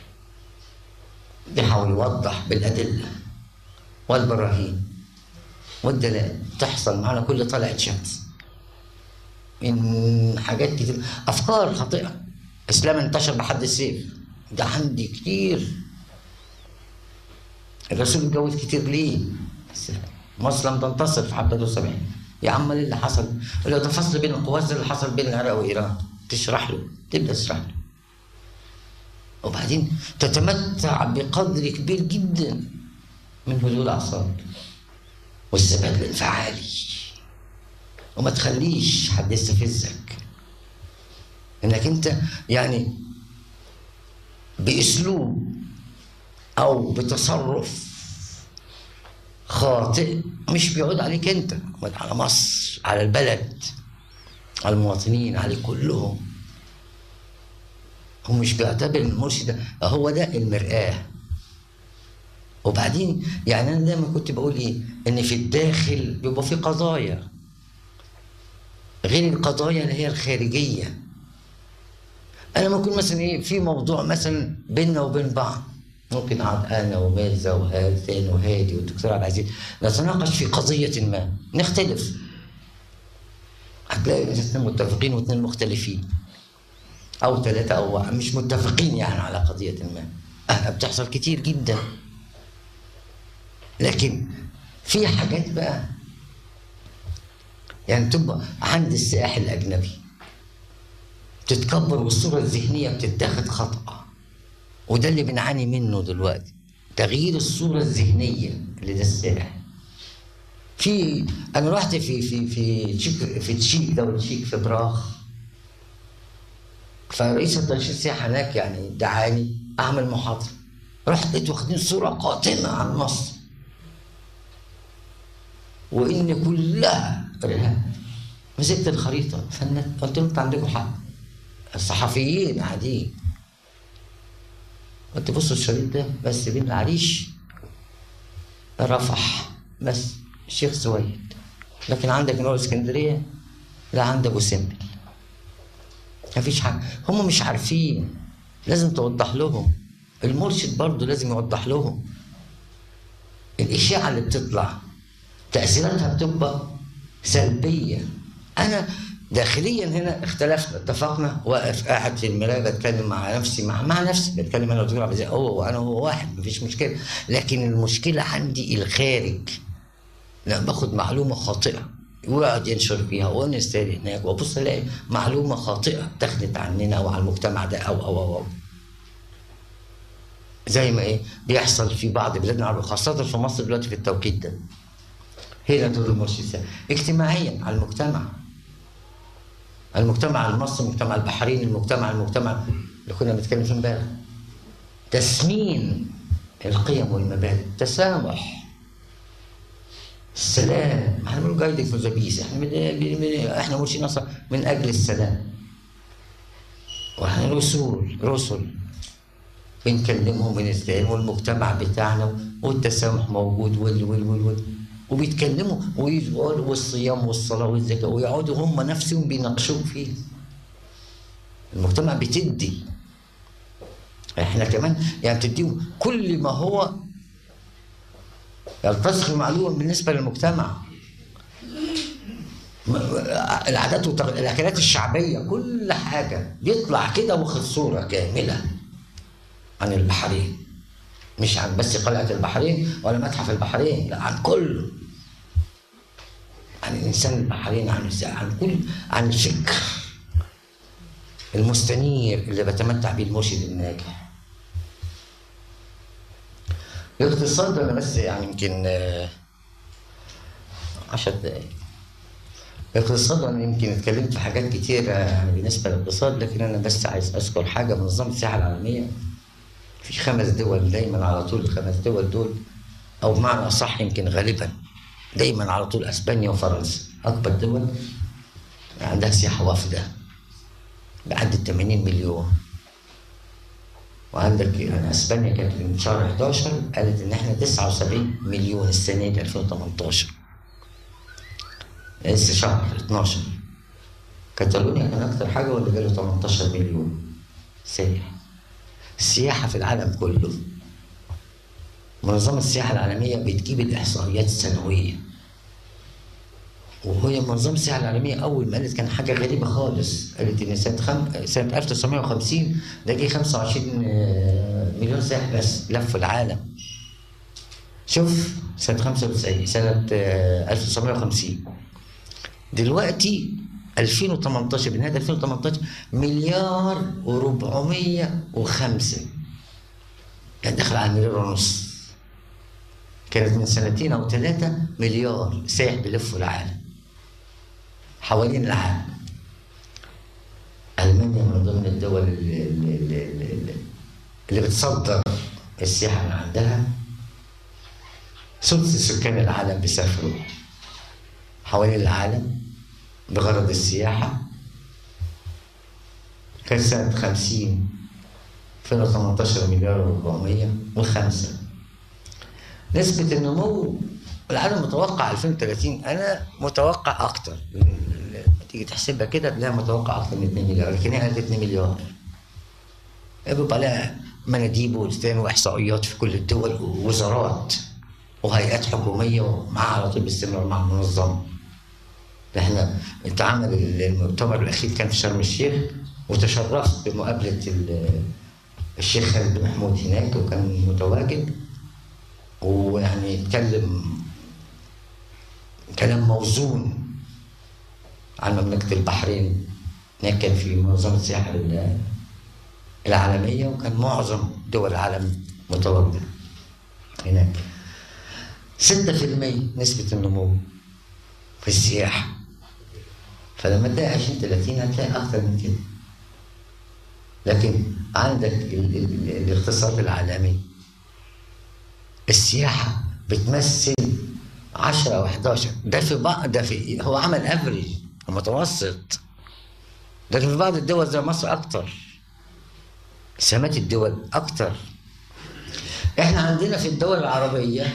بيحاول يوضح بالأدلة والبراهين والدلائل تحصل معنا كل طلعة شمس من حاجات كتير افكار خاطئه اسلام انتشر بحد السيف ده عندي كتير الرسول اتجوز كتير ليه؟ مصر لم تنتصر في حرب 73 يا عم ايه اللي حصل؟ يقول له ده فصل بين القوات زي اللي حصل بين العراق وايران تشرح له تبدا تشرح له وبعدين تتمتع بقدر كبير جدا من هدوء الاعصاب والثبات الانفعالي وما تخليش حد يستفزك انك انت يعني باسلوب او بتصرف خاطئ مش بيعود عليك انت بل على مصر على البلد على المواطنين عليه كلهم هو مش بيعتبر المرشد ده هو ده المرآة وبعدين يعني انا دايما كنت بقول ايه ان في الداخل بيبقى في قضايا غير القضايا اللي هي الخارجيه انا ممكن مثلا ايه في موضوع مثلا بيننا وبين بعض ممكن اقعد انا وميرزا وهاتين وهادي والدكتور عبد العزيز نتناقش في قضيه ما نختلف هتلاقي اثنين متفقين واثنين مختلفين او ثلاثه او واحد مش متفقين يعني على قضيه ما أه بتحصل كتير جدا لكن في حاجات بقى يعني تبقى عند السائح الاجنبي تتكبر والصوره الذهنيه بتتاخد خطأ وده اللي بنعاني منه دلوقتي تغيير الصوره الذهنيه لدى السائح في انا رحت في في في تشيك في تشيك دوله تشيك في براغ فرئيس التنشيط السياحه هناك يعني دعاني اعمل محاضره رحت لقيت واخدين صوره قاتمه عن مصر وان كلها ارهاب مسكت الخريطه فنت قلت لهم انتوا عندكم حق الصحفيين قاعدين قلت بصوا الشريط ده بس بين العريش رفح بس الشيخ سويد لكن عندك نور اسكندريه لا عند ابو سمبل مفيش حاجه هم مش عارفين لازم توضح لهم المرشد برضه لازم يوضح لهم الاشاعه اللي بتطلع تاثيراتها بتبقى سلبيه انا داخليا هنا اختلفنا اتفقنا واقف قاعد في المرايه بتكلم مع نفسي مع, مع نفسي بتكلم انا والدكتور عبد العزيز هو وانا هو واحد مفيش مشكله لكن المشكله عندي الخارج لا باخد معلومه خاطئه ويقعد ينشر فيها ونستاهل هناك وابص الاقي معلومه خاطئه اتخذت عننا او على المجتمع ده او او او, أو. زي ما ايه بيحصل في بعض بلادنا العربيه خاصه في مصر دلوقتي في التوقيت ده هنا دور المرشد اجتماعيا على المجتمع المجتمع المصري المجتمع البحريني المجتمع المجتمع اللي كنا بنتكلم فيه امبارح تسمين القيم والمبادئ تسامح السلام احنا بنقول جايدك في ذا احنا من احنا مرشدين اصلا من اجل السلام واحنا رسول رسل بنكلمهم بنستلم والمجتمع بتاعنا والتسامح موجود وال وال وال, وال. وبيتكلموا ويقولوا والصيام والصلاه والزكاه ويقعدوا هم نفسهم بيناقشوك فيه المجتمع بتدي احنا كمان يعني بتديهم كل ما هو يلتصق معلومه بالنسبه للمجتمع العادات والاكلات الشعبيه كل حاجه بيطلع كده واخد صوره كامله عن البحرين مش عن بس قلعه البحرين ولا متحف البحرين لا عن كله عن الانسان البحرين عن عن كل عن الفكر المستنير اللي بتمتع به المرشد الناجح الاقتصاد انا بس يعني يمكن عشر دقايق الاقتصاد انا يمكن اتكلمت في حاجات كتيرة يعني بالنسبة للاقتصاد لكن انا بس عايز اذكر حاجة منظمة السياحة العالمية في خمس دول دايما على طول الخمس دول دول او بمعنى اصح يمكن غالبا دايما على طول اسبانيا وفرنسا اكبر دول عندها سياحه وافده بعد 80 مليون وعندك يعني اسبانيا كانت من شهر 11 قالت ان احنا 79 مليون السنه دي 2018 لسه شهر 12 كاتالونيا كان اكتر حاجه واللي جاله 18 مليون سائح السياحه في العالم كله منظمة السياحة العالمية بتجيب الإحصائيات السنوية وهي منظمة السياحة العالمية أول ما قالت كان حاجة غريبة خالص قالت إن سنة خم... سنة 1950 ده جه 25 مليون سائح بس لفوا العالم شوف سنة 95 سنة 1950 دلوقتي 2018 بنهايه 2018 مليار و405 يعني دخل على مليار ونص كانت من سنتين او ثلاثه مليار سائح بيلفوا العالم حوالين العالم المانيا من ضمن الدول اللي, اللي, اللي, اللي بتصدر السياحه من عندها ثلث سكان العالم بيسافروا حوالين العالم بغرض السياحة كان سنة 50 2018 مليار و400 وخمسة نسبة النمو العالم متوقع 2030 أنا متوقع أكتر تيجي تحسبها كده تلاقيها متوقع أكتر من 2 مليار لكن هي قالت 2 مليار بيبقى عليها مناديب ولسان وإحصائيات في كل الدول ووزارات وهيئات حكومية ومعها على طول باستمرار مع المنظمة احنا اتعمل المؤتمر الاخير كان في شرم الشيخ وتشرفت بمقابله الشيخ خالد بن محمود هناك وكان متواجد ويعني اتكلم كلام موزون عن مملكه البحرين هناك كان في منظمه السياحه العالميه وكان معظم دول العالم متواجده هناك 6% نسبه النمو في السياحه فلما تلاقي 20 30 هتلاقي اكتر من كده لكن عندك ال ال الاقتصاد العالمي السياحه بتمثل 10 او 11 ده في بعض ده في هو عمل افريج متوسط لكن في بعض الدول زي مصر اكتر سمات الدول اكتر احنا عندنا في الدول العربيه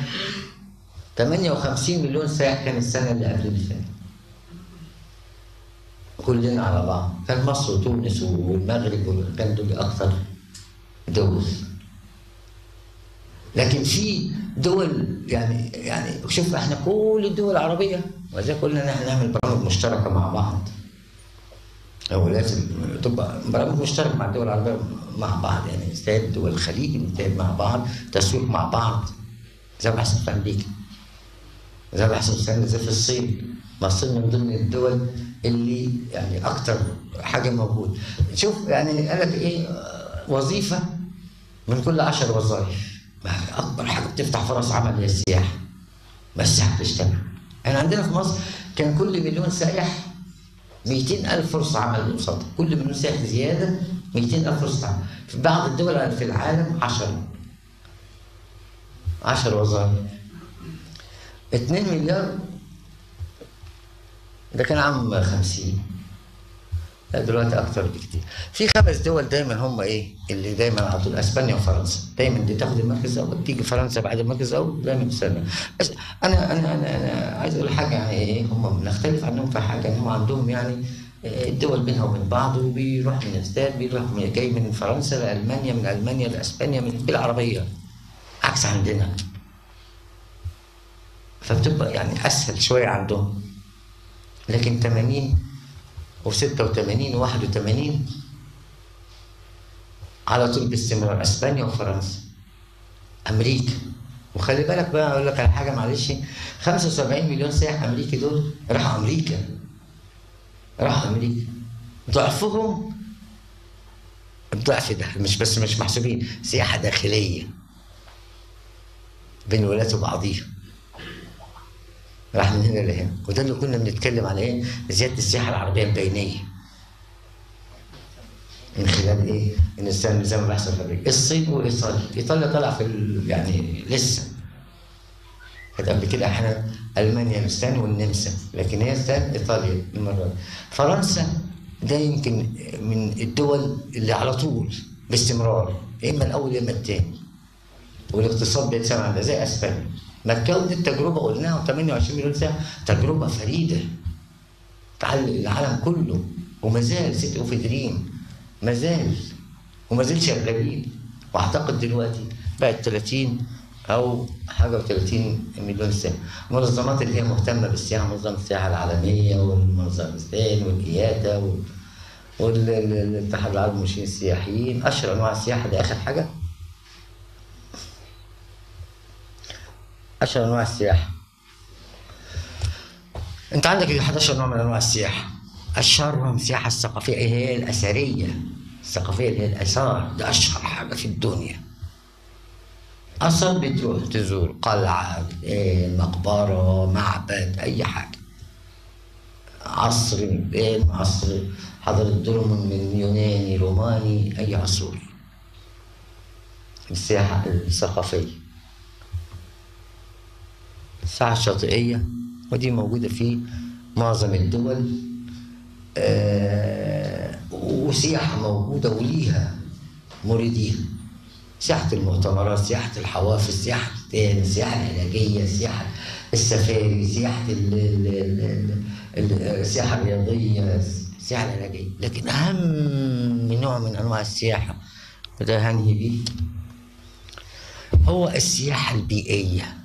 58 مليون سائح كان السنه اللي قبل اللي فاتت كلنا على بعض كان مصر وتونس والمغرب كان دول اكثر دول لكن في دول يعني يعني شوف احنا كل الدول العربيه وزي كلنا نحن نعمل برامج مشتركه مع بعض او لازم تبقى برامج مشتركه مع الدول العربيه مع بعض يعني نستعد دول الخليج نستعد مع بعض تسويق مع بعض زي ما بيحصل في امريكا زي ما بيحصل في الصين مصر من ضمن الدول اللي يعني اكتر حاجه موجود شوف يعني قال لك ايه وظيفه من كل عشر وظائف اكبر حاجه بتفتح فرص عمل هي السياحه بس هتشتغل احنا عندنا في مصر كان كل مليون سائح 200 ألف فرصة عمل قصادها كل مليون سائح زيادة 200 ألف فرصة عمل في بعض الدول في العالم 10 10 وظائف 2 مليار ده كان عام 50 لا دلوقتي اكتر بكتير في خمس دول دايما هم ايه اللي دايما على طول اسبانيا وفرنسا دايما دي تاخد المركز الاول تيجي فرنسا بعد المركز الاول دايما تستنى بس انا انا انا انا عايز اقول حاجه يعني ايه هم بنختلف عنهم في حاجه ان هم عندهم يعني الدول بينها وبين بعض وبيروح من الاستاد بيروح من جاي من فرنسا لالمانيا من المانيا لاسبانيا من بالعربيه عكس عندنا فبتبقى يعني اسهل شويه عندهم لكن 80 و86 و81 على طول باستمرار اسبانيا وفرنسا امريكا وخلي بالك بقى اقول لك على حاجه معلش 75 مليون سائح امريكي دول راحوا امريكا راحوا امريكا ضعفهم الضعف ده مش بس مش محسوبين سياحه داخليه بين الولايات وبعضيها راح من هنا لهنا وده اللي كنا بنتكلم على ايه زياده السياحه العربيه البينيه من خلال ايه الانسان زي ما بيحصل في امريكا الصين وايطاليا ايطاليا طالعه في يعني لسه كانت قبل كده احنا المانيا الاسبان والنمسا لكن هي استان ايطاليا المره دي فرنسا ده يمكن من الدول اللي على طول باستمرار اما الاول اما الثاني والاقتصاد بيتسمع على زي اسبانيا مكاو دي التجربه قلناها 28 مليون ساعه تجربه فريده تعلق العالم كله وما زال سيتي اوف دريم ما زال وما زال شغالين واعتقد دلوقتي بقت 30 او حاجه و30 مليون ساعه المنظمات اللي هي مهتمه بالسياحه منظمه السياحه العالميه والمنظمه الاسبان والقياده وال... والاتحاد العالمي للمرشدين السياحيين اشهر انواع السياحه دي اخر حاجه اشهر انواع السياحه انت عندك 11 نوع من انواع السياحه أشهرهم السياحة الثقافية هي الأثرية الثقافية اللي هي الآثار ده أشهر حاجة في الدنيا أصلا بتروح تزور قلعة إيه، مقبرة معبد أي حاجة عصر إيه، عصر حضارة دولمن من يوناني روماني أي عصور السياحة الثقافية الساحة الشاطئية ودي موجودة في معظم الدول آه، وسياحة موجودة وليها مريدين سياحة المؤتمرات سياحة الحوافز سياحة التاني السياحة العلاجية السياحة السفاري سياحة ال ال ال ال السياحة الرياضية السياحة العلاجية لكن أهم نوع من أنواع السياحة وده هنهي بيه هو السياحة البيئية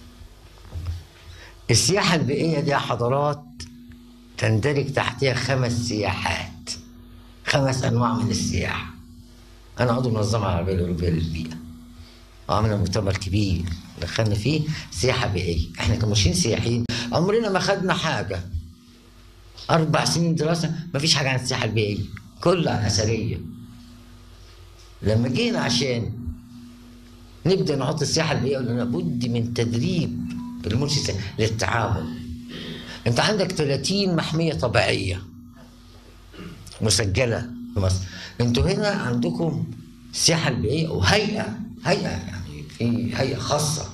السياحة البيئية دي يا حضرات تندرج تحتها خمس سياحات خمس أنواع من السياحة أنا عضو المنظمة العربية الأوروبية للبيئة وعملنا مؤتمر كبير دخلنا فيه سياحة بيئية احنا كمرشدين سياحيين عمرنا ما خدنا حاجة أربع سنين دراسة ما فيش حاجة عن السياحة البيئية كلها عن أثرية لما جينا عشان نبدا نحط السياحه البيئيه قلنا لابد من تدريب المرشد للتعامل انت عندك 30 محميه طبيعيه مسجله في مصر انتوا هنا عندكم السياحه البيئيه وهيئه هيئه يعني في هيئه خاصه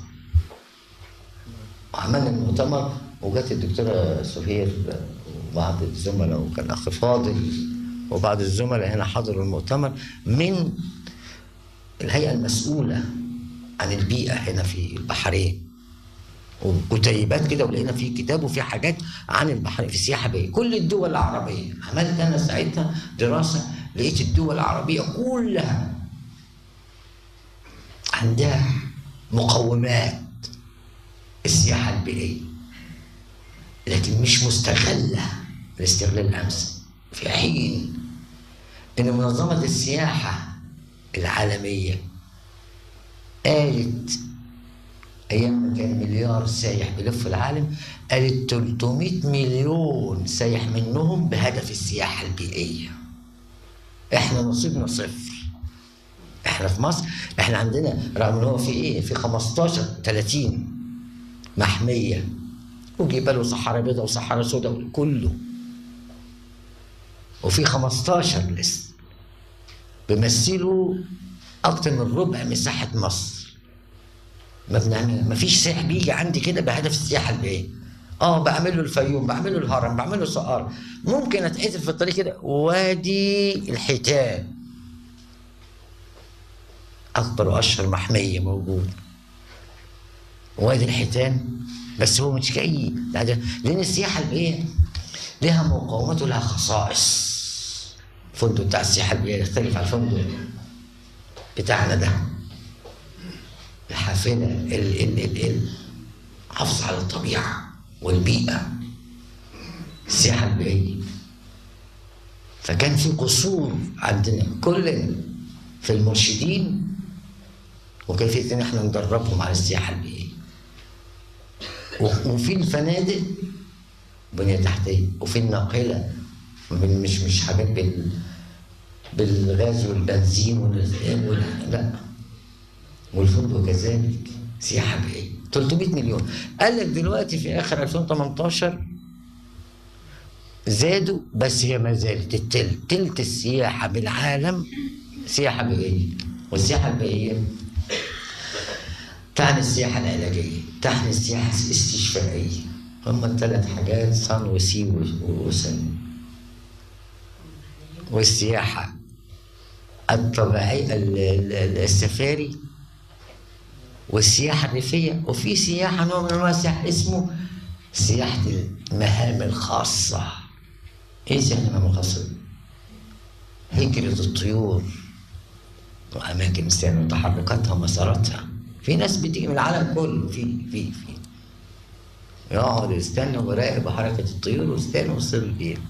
وعملنا المؤتمر وجت الدكتوره سهير وبعض الزملاء وكان اخ فاضل وبعض الزملاء هنا حضروا المؤتمر من الهيئه المسؤوله عن البيئه هنا في البحرين وكتيبات كده ولقينا في كتاب وفي حاجات عن البحرين في السياحه بيه كل الدول العربيه عملت انا ساعتها دراسه لقيت الدول العربيه كلها عندها مقومات السياحه البيئيه لكن مش مستغله الاستغلال الامثل في حين ان منظمه السياحه العالميه قالت ايام ما كان مليار سايح بيلف العالم قالت 300 مليون سايح منهم بهدف السياحه البيئيه احنا نصيبنا صفر احنا في مصر احنا عندنا رغم ان هو في ايه في 15 30 محميه وجبال وصحراء بيضاء وصحراء سوداء كله وفي 15 لسه بيمثلوا اكتر من ربع مساحه مصر ما بنعمل ما فيش سائح بيجي عندي كده بهدف السياحه البيئيه اه بعمل له الفيوم بعمل له الهرم بعمل له سقار ممكن اتقتل في الطريق كده وادي الحيتان اكبر واشهر محميه موجود وادي الحيتان بس هو مش جاي لا ده- لان السياحه البيئيه لها مقومات ولها خصائص الفندق بتاع السياحه البيئيه يختلف عن الفندق بتاعنا ده الحافله ال ال ال ال حافظ على الطبيعه والبيئه السياحه البيئيه فكان في قصور عندنا كلنا في المرشدين وكيفيه ان احنا ندربهم على السياحه البيئيه و- وفي الفنادق بنيه تحتيه وفي الناقله من- مش مش حاجات بال بالغاز والبنزين وال وال- لا والفندق كذلك سياحه بايه 300 مليون قال لك دلوقتي في اخر 2018 زادوا بس هي ما زالت التلت تلت السياحه بالعالم سياحه بيئيه والسياحه البيئيه تعني السياحه العلاجيه تعني السياحه الاستشفائيه هم الثلاث حاجات صن وسي وسن والسياحه الطبيعيه ال- ال- السفاري والسياحه الريفيه وفي سياحه نوع من انواع السياحه اسمه سياحه المهام الخاصه ايه سياحه المهام الخاصه دي؟ هجرة الطيور وأماكن السير وتحركاتها ومساراتها في ناس بتيجي من العالم كله في في في يقعد يستنى ويراقب حركة الطيور ويستنى ويصل بيها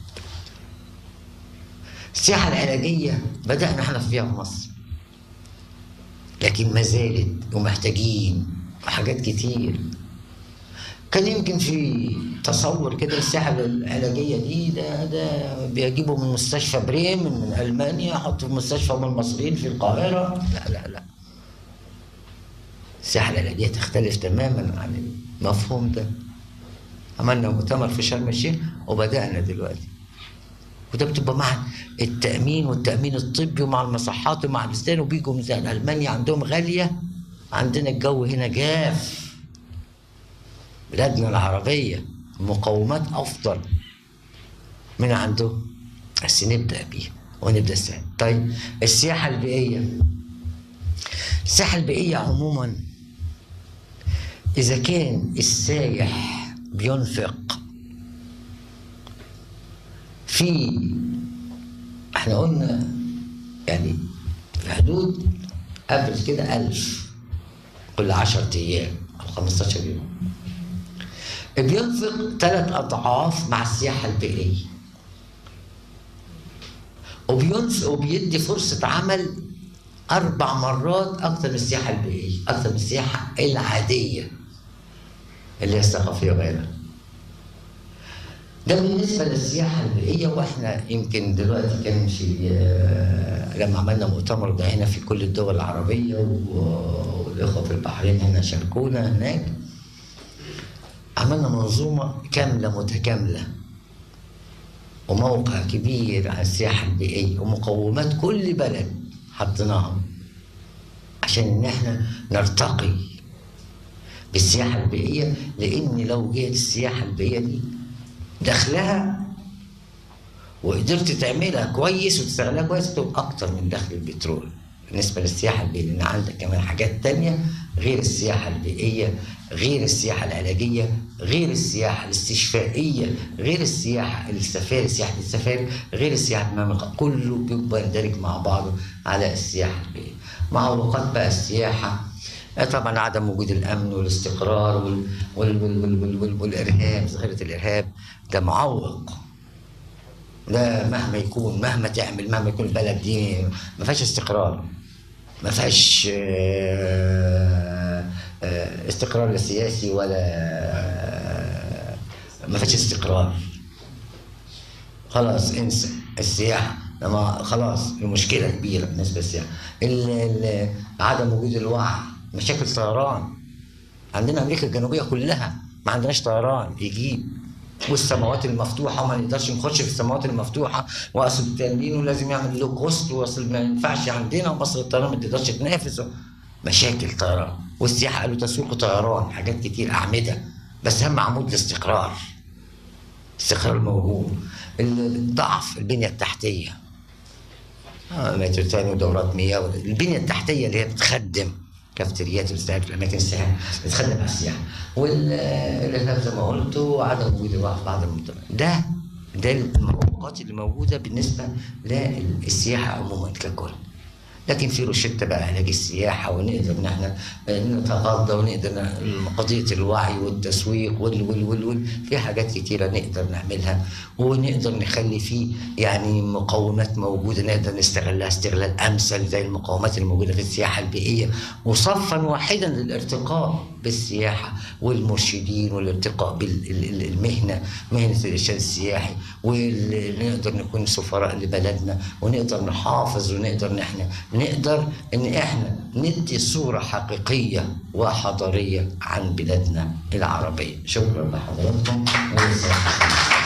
السياحة العلاجية بدأنا احنا فيها في مصر لكن ما زالت ومحتاجين وحاجات كتير كان يمكن في تصور كده الساحه العلاجيه دي ده ده بيجيبوا من مستشفى بريمن من المانيا يحطوا في مستشفى من المصريين في القاهره لا لا لا الساحه العلاجيه تختلف تماما عن المفهوم ده عملنا مؤتمر في شرم الشيخ وبدانا دلوقتي وده بتبقى مع التامين والتامين الطبي ومع المصحات ومع الاسنان وبيجوا من زي المانيا عندهم غاليه عندنا الجو هنا جاف بلادنا العربيه مقومات افضل من عندهم بس نبدا بيها ونبدا سهل طيب السياحه البيئيه السياحه البيئيه عموما اذا كان السايح بينفق في احنا قلنا يعني في حدود قبل كده ألف كل عشرة أيام أو 15 يوم بينفق ثلاث أضعاف مع السياحة البيئية وبينفق وبيدي فرصة عمل أربع مرات أكثر من السياحة البيئية أكثر من السياحة العادية اللي هي الثقافية وغيرها ده بالنسبه للسياحه البيئيه واحنا يمكن دلوقتي كان في آه، لما عملنا مؤتمر ده هنا في كل الدول العربيه و- والاخوه في البحرين هنا شاركونا هناك عملنا منظومه كامله متكامله وموقع كبير عن السياحه البيئيه ومقومات كل بلد حطيناها عشان ان احنا نرتقي بالسياحه البيئيه لان لو جت السياحه البيئيه دي دخلها وقدرت تعملها كويس وتستغلها كويس تبقى اكتر من دخل البترول بالنسبه للسياحه البيئيه لان عندك كمان حاجات تانية غير السياحه البيئيه غير السياحه العلاجيه غير السياحه الاستشفائيه غير السياحه السفاري سياحه السفاري غير السياحه المملكه كله بيبقى يندرج مع بعضه على السياحه البيئيه معوقات بقى السياحه آه طبعا عدم وجود الامن والاستقرار وال... وال... وال... وال... وال... وال... والارهاب ظاهره الارهاب ده معوق ده مهما يكون مهما تعمل مهما يكون البلد دي ما فيهاش استقرار ما فيهاش آه، آه، استقرار لا سياسي ولا ما فيهاش استقرار خلاص انسى السياحه لما خلاص المشكله كبيره بالنسبه للسياحه ال- ال- عدم وجود الوعي مشاكل طيران عندنا امريكا الجنوبيه كلها ما عندناش طيران يجيب والسماوات المفتوحه وما نقدرش نخش في السماوات المفتوحه واصل التامين ولازم يعمل لو كوست واصل ما ينفعش عندنا ومصر الطيران ما تقدرش تنافس مشاكل طيران والسياحه قالوا تسويق طيران حاجات كتير اعمده بس اهم عمود الاستقرار استقرار موجود الضعف البنيه التحتيه آه، مترو تاني ودورات مياه وال- البنيه التحتيه اللي هي بتخدم كافتريات والاستهلاك في الاماكن السياحه بتخدم على السياحه والارهاب زي ما قلت وعدم وجود الوقت بعض المنطقه ده ده المعوقات اللي موجوده بالنسبه للسياحه عموما ككل لكن في روشته بقى علاج السياحه ونقدر ان احنا نتغاضى ونقدر ن- قضيه الوعي والتسويق وال وال وال وال في حاجات كتيره نقدر نعملها ونقدر نخلي فيه يعني مقومات موجوده نقدر نستغلها استغلال امثل زي المقومات الموجوده في السياحه البيئيه وصفا واحدا للارتقاء بالسياحه والمرشدين والارتقاء بالمهنه مهنه الارشاد السياحي ونقدر نكون سفراء لبلدنا ونقدر نحافظ ونقدر ان احنا نقدر ان احنا ندي صوره حقيقيه وحضاريه عن بلادنا العربيه شكرا لحضراتكم والسلام عليكم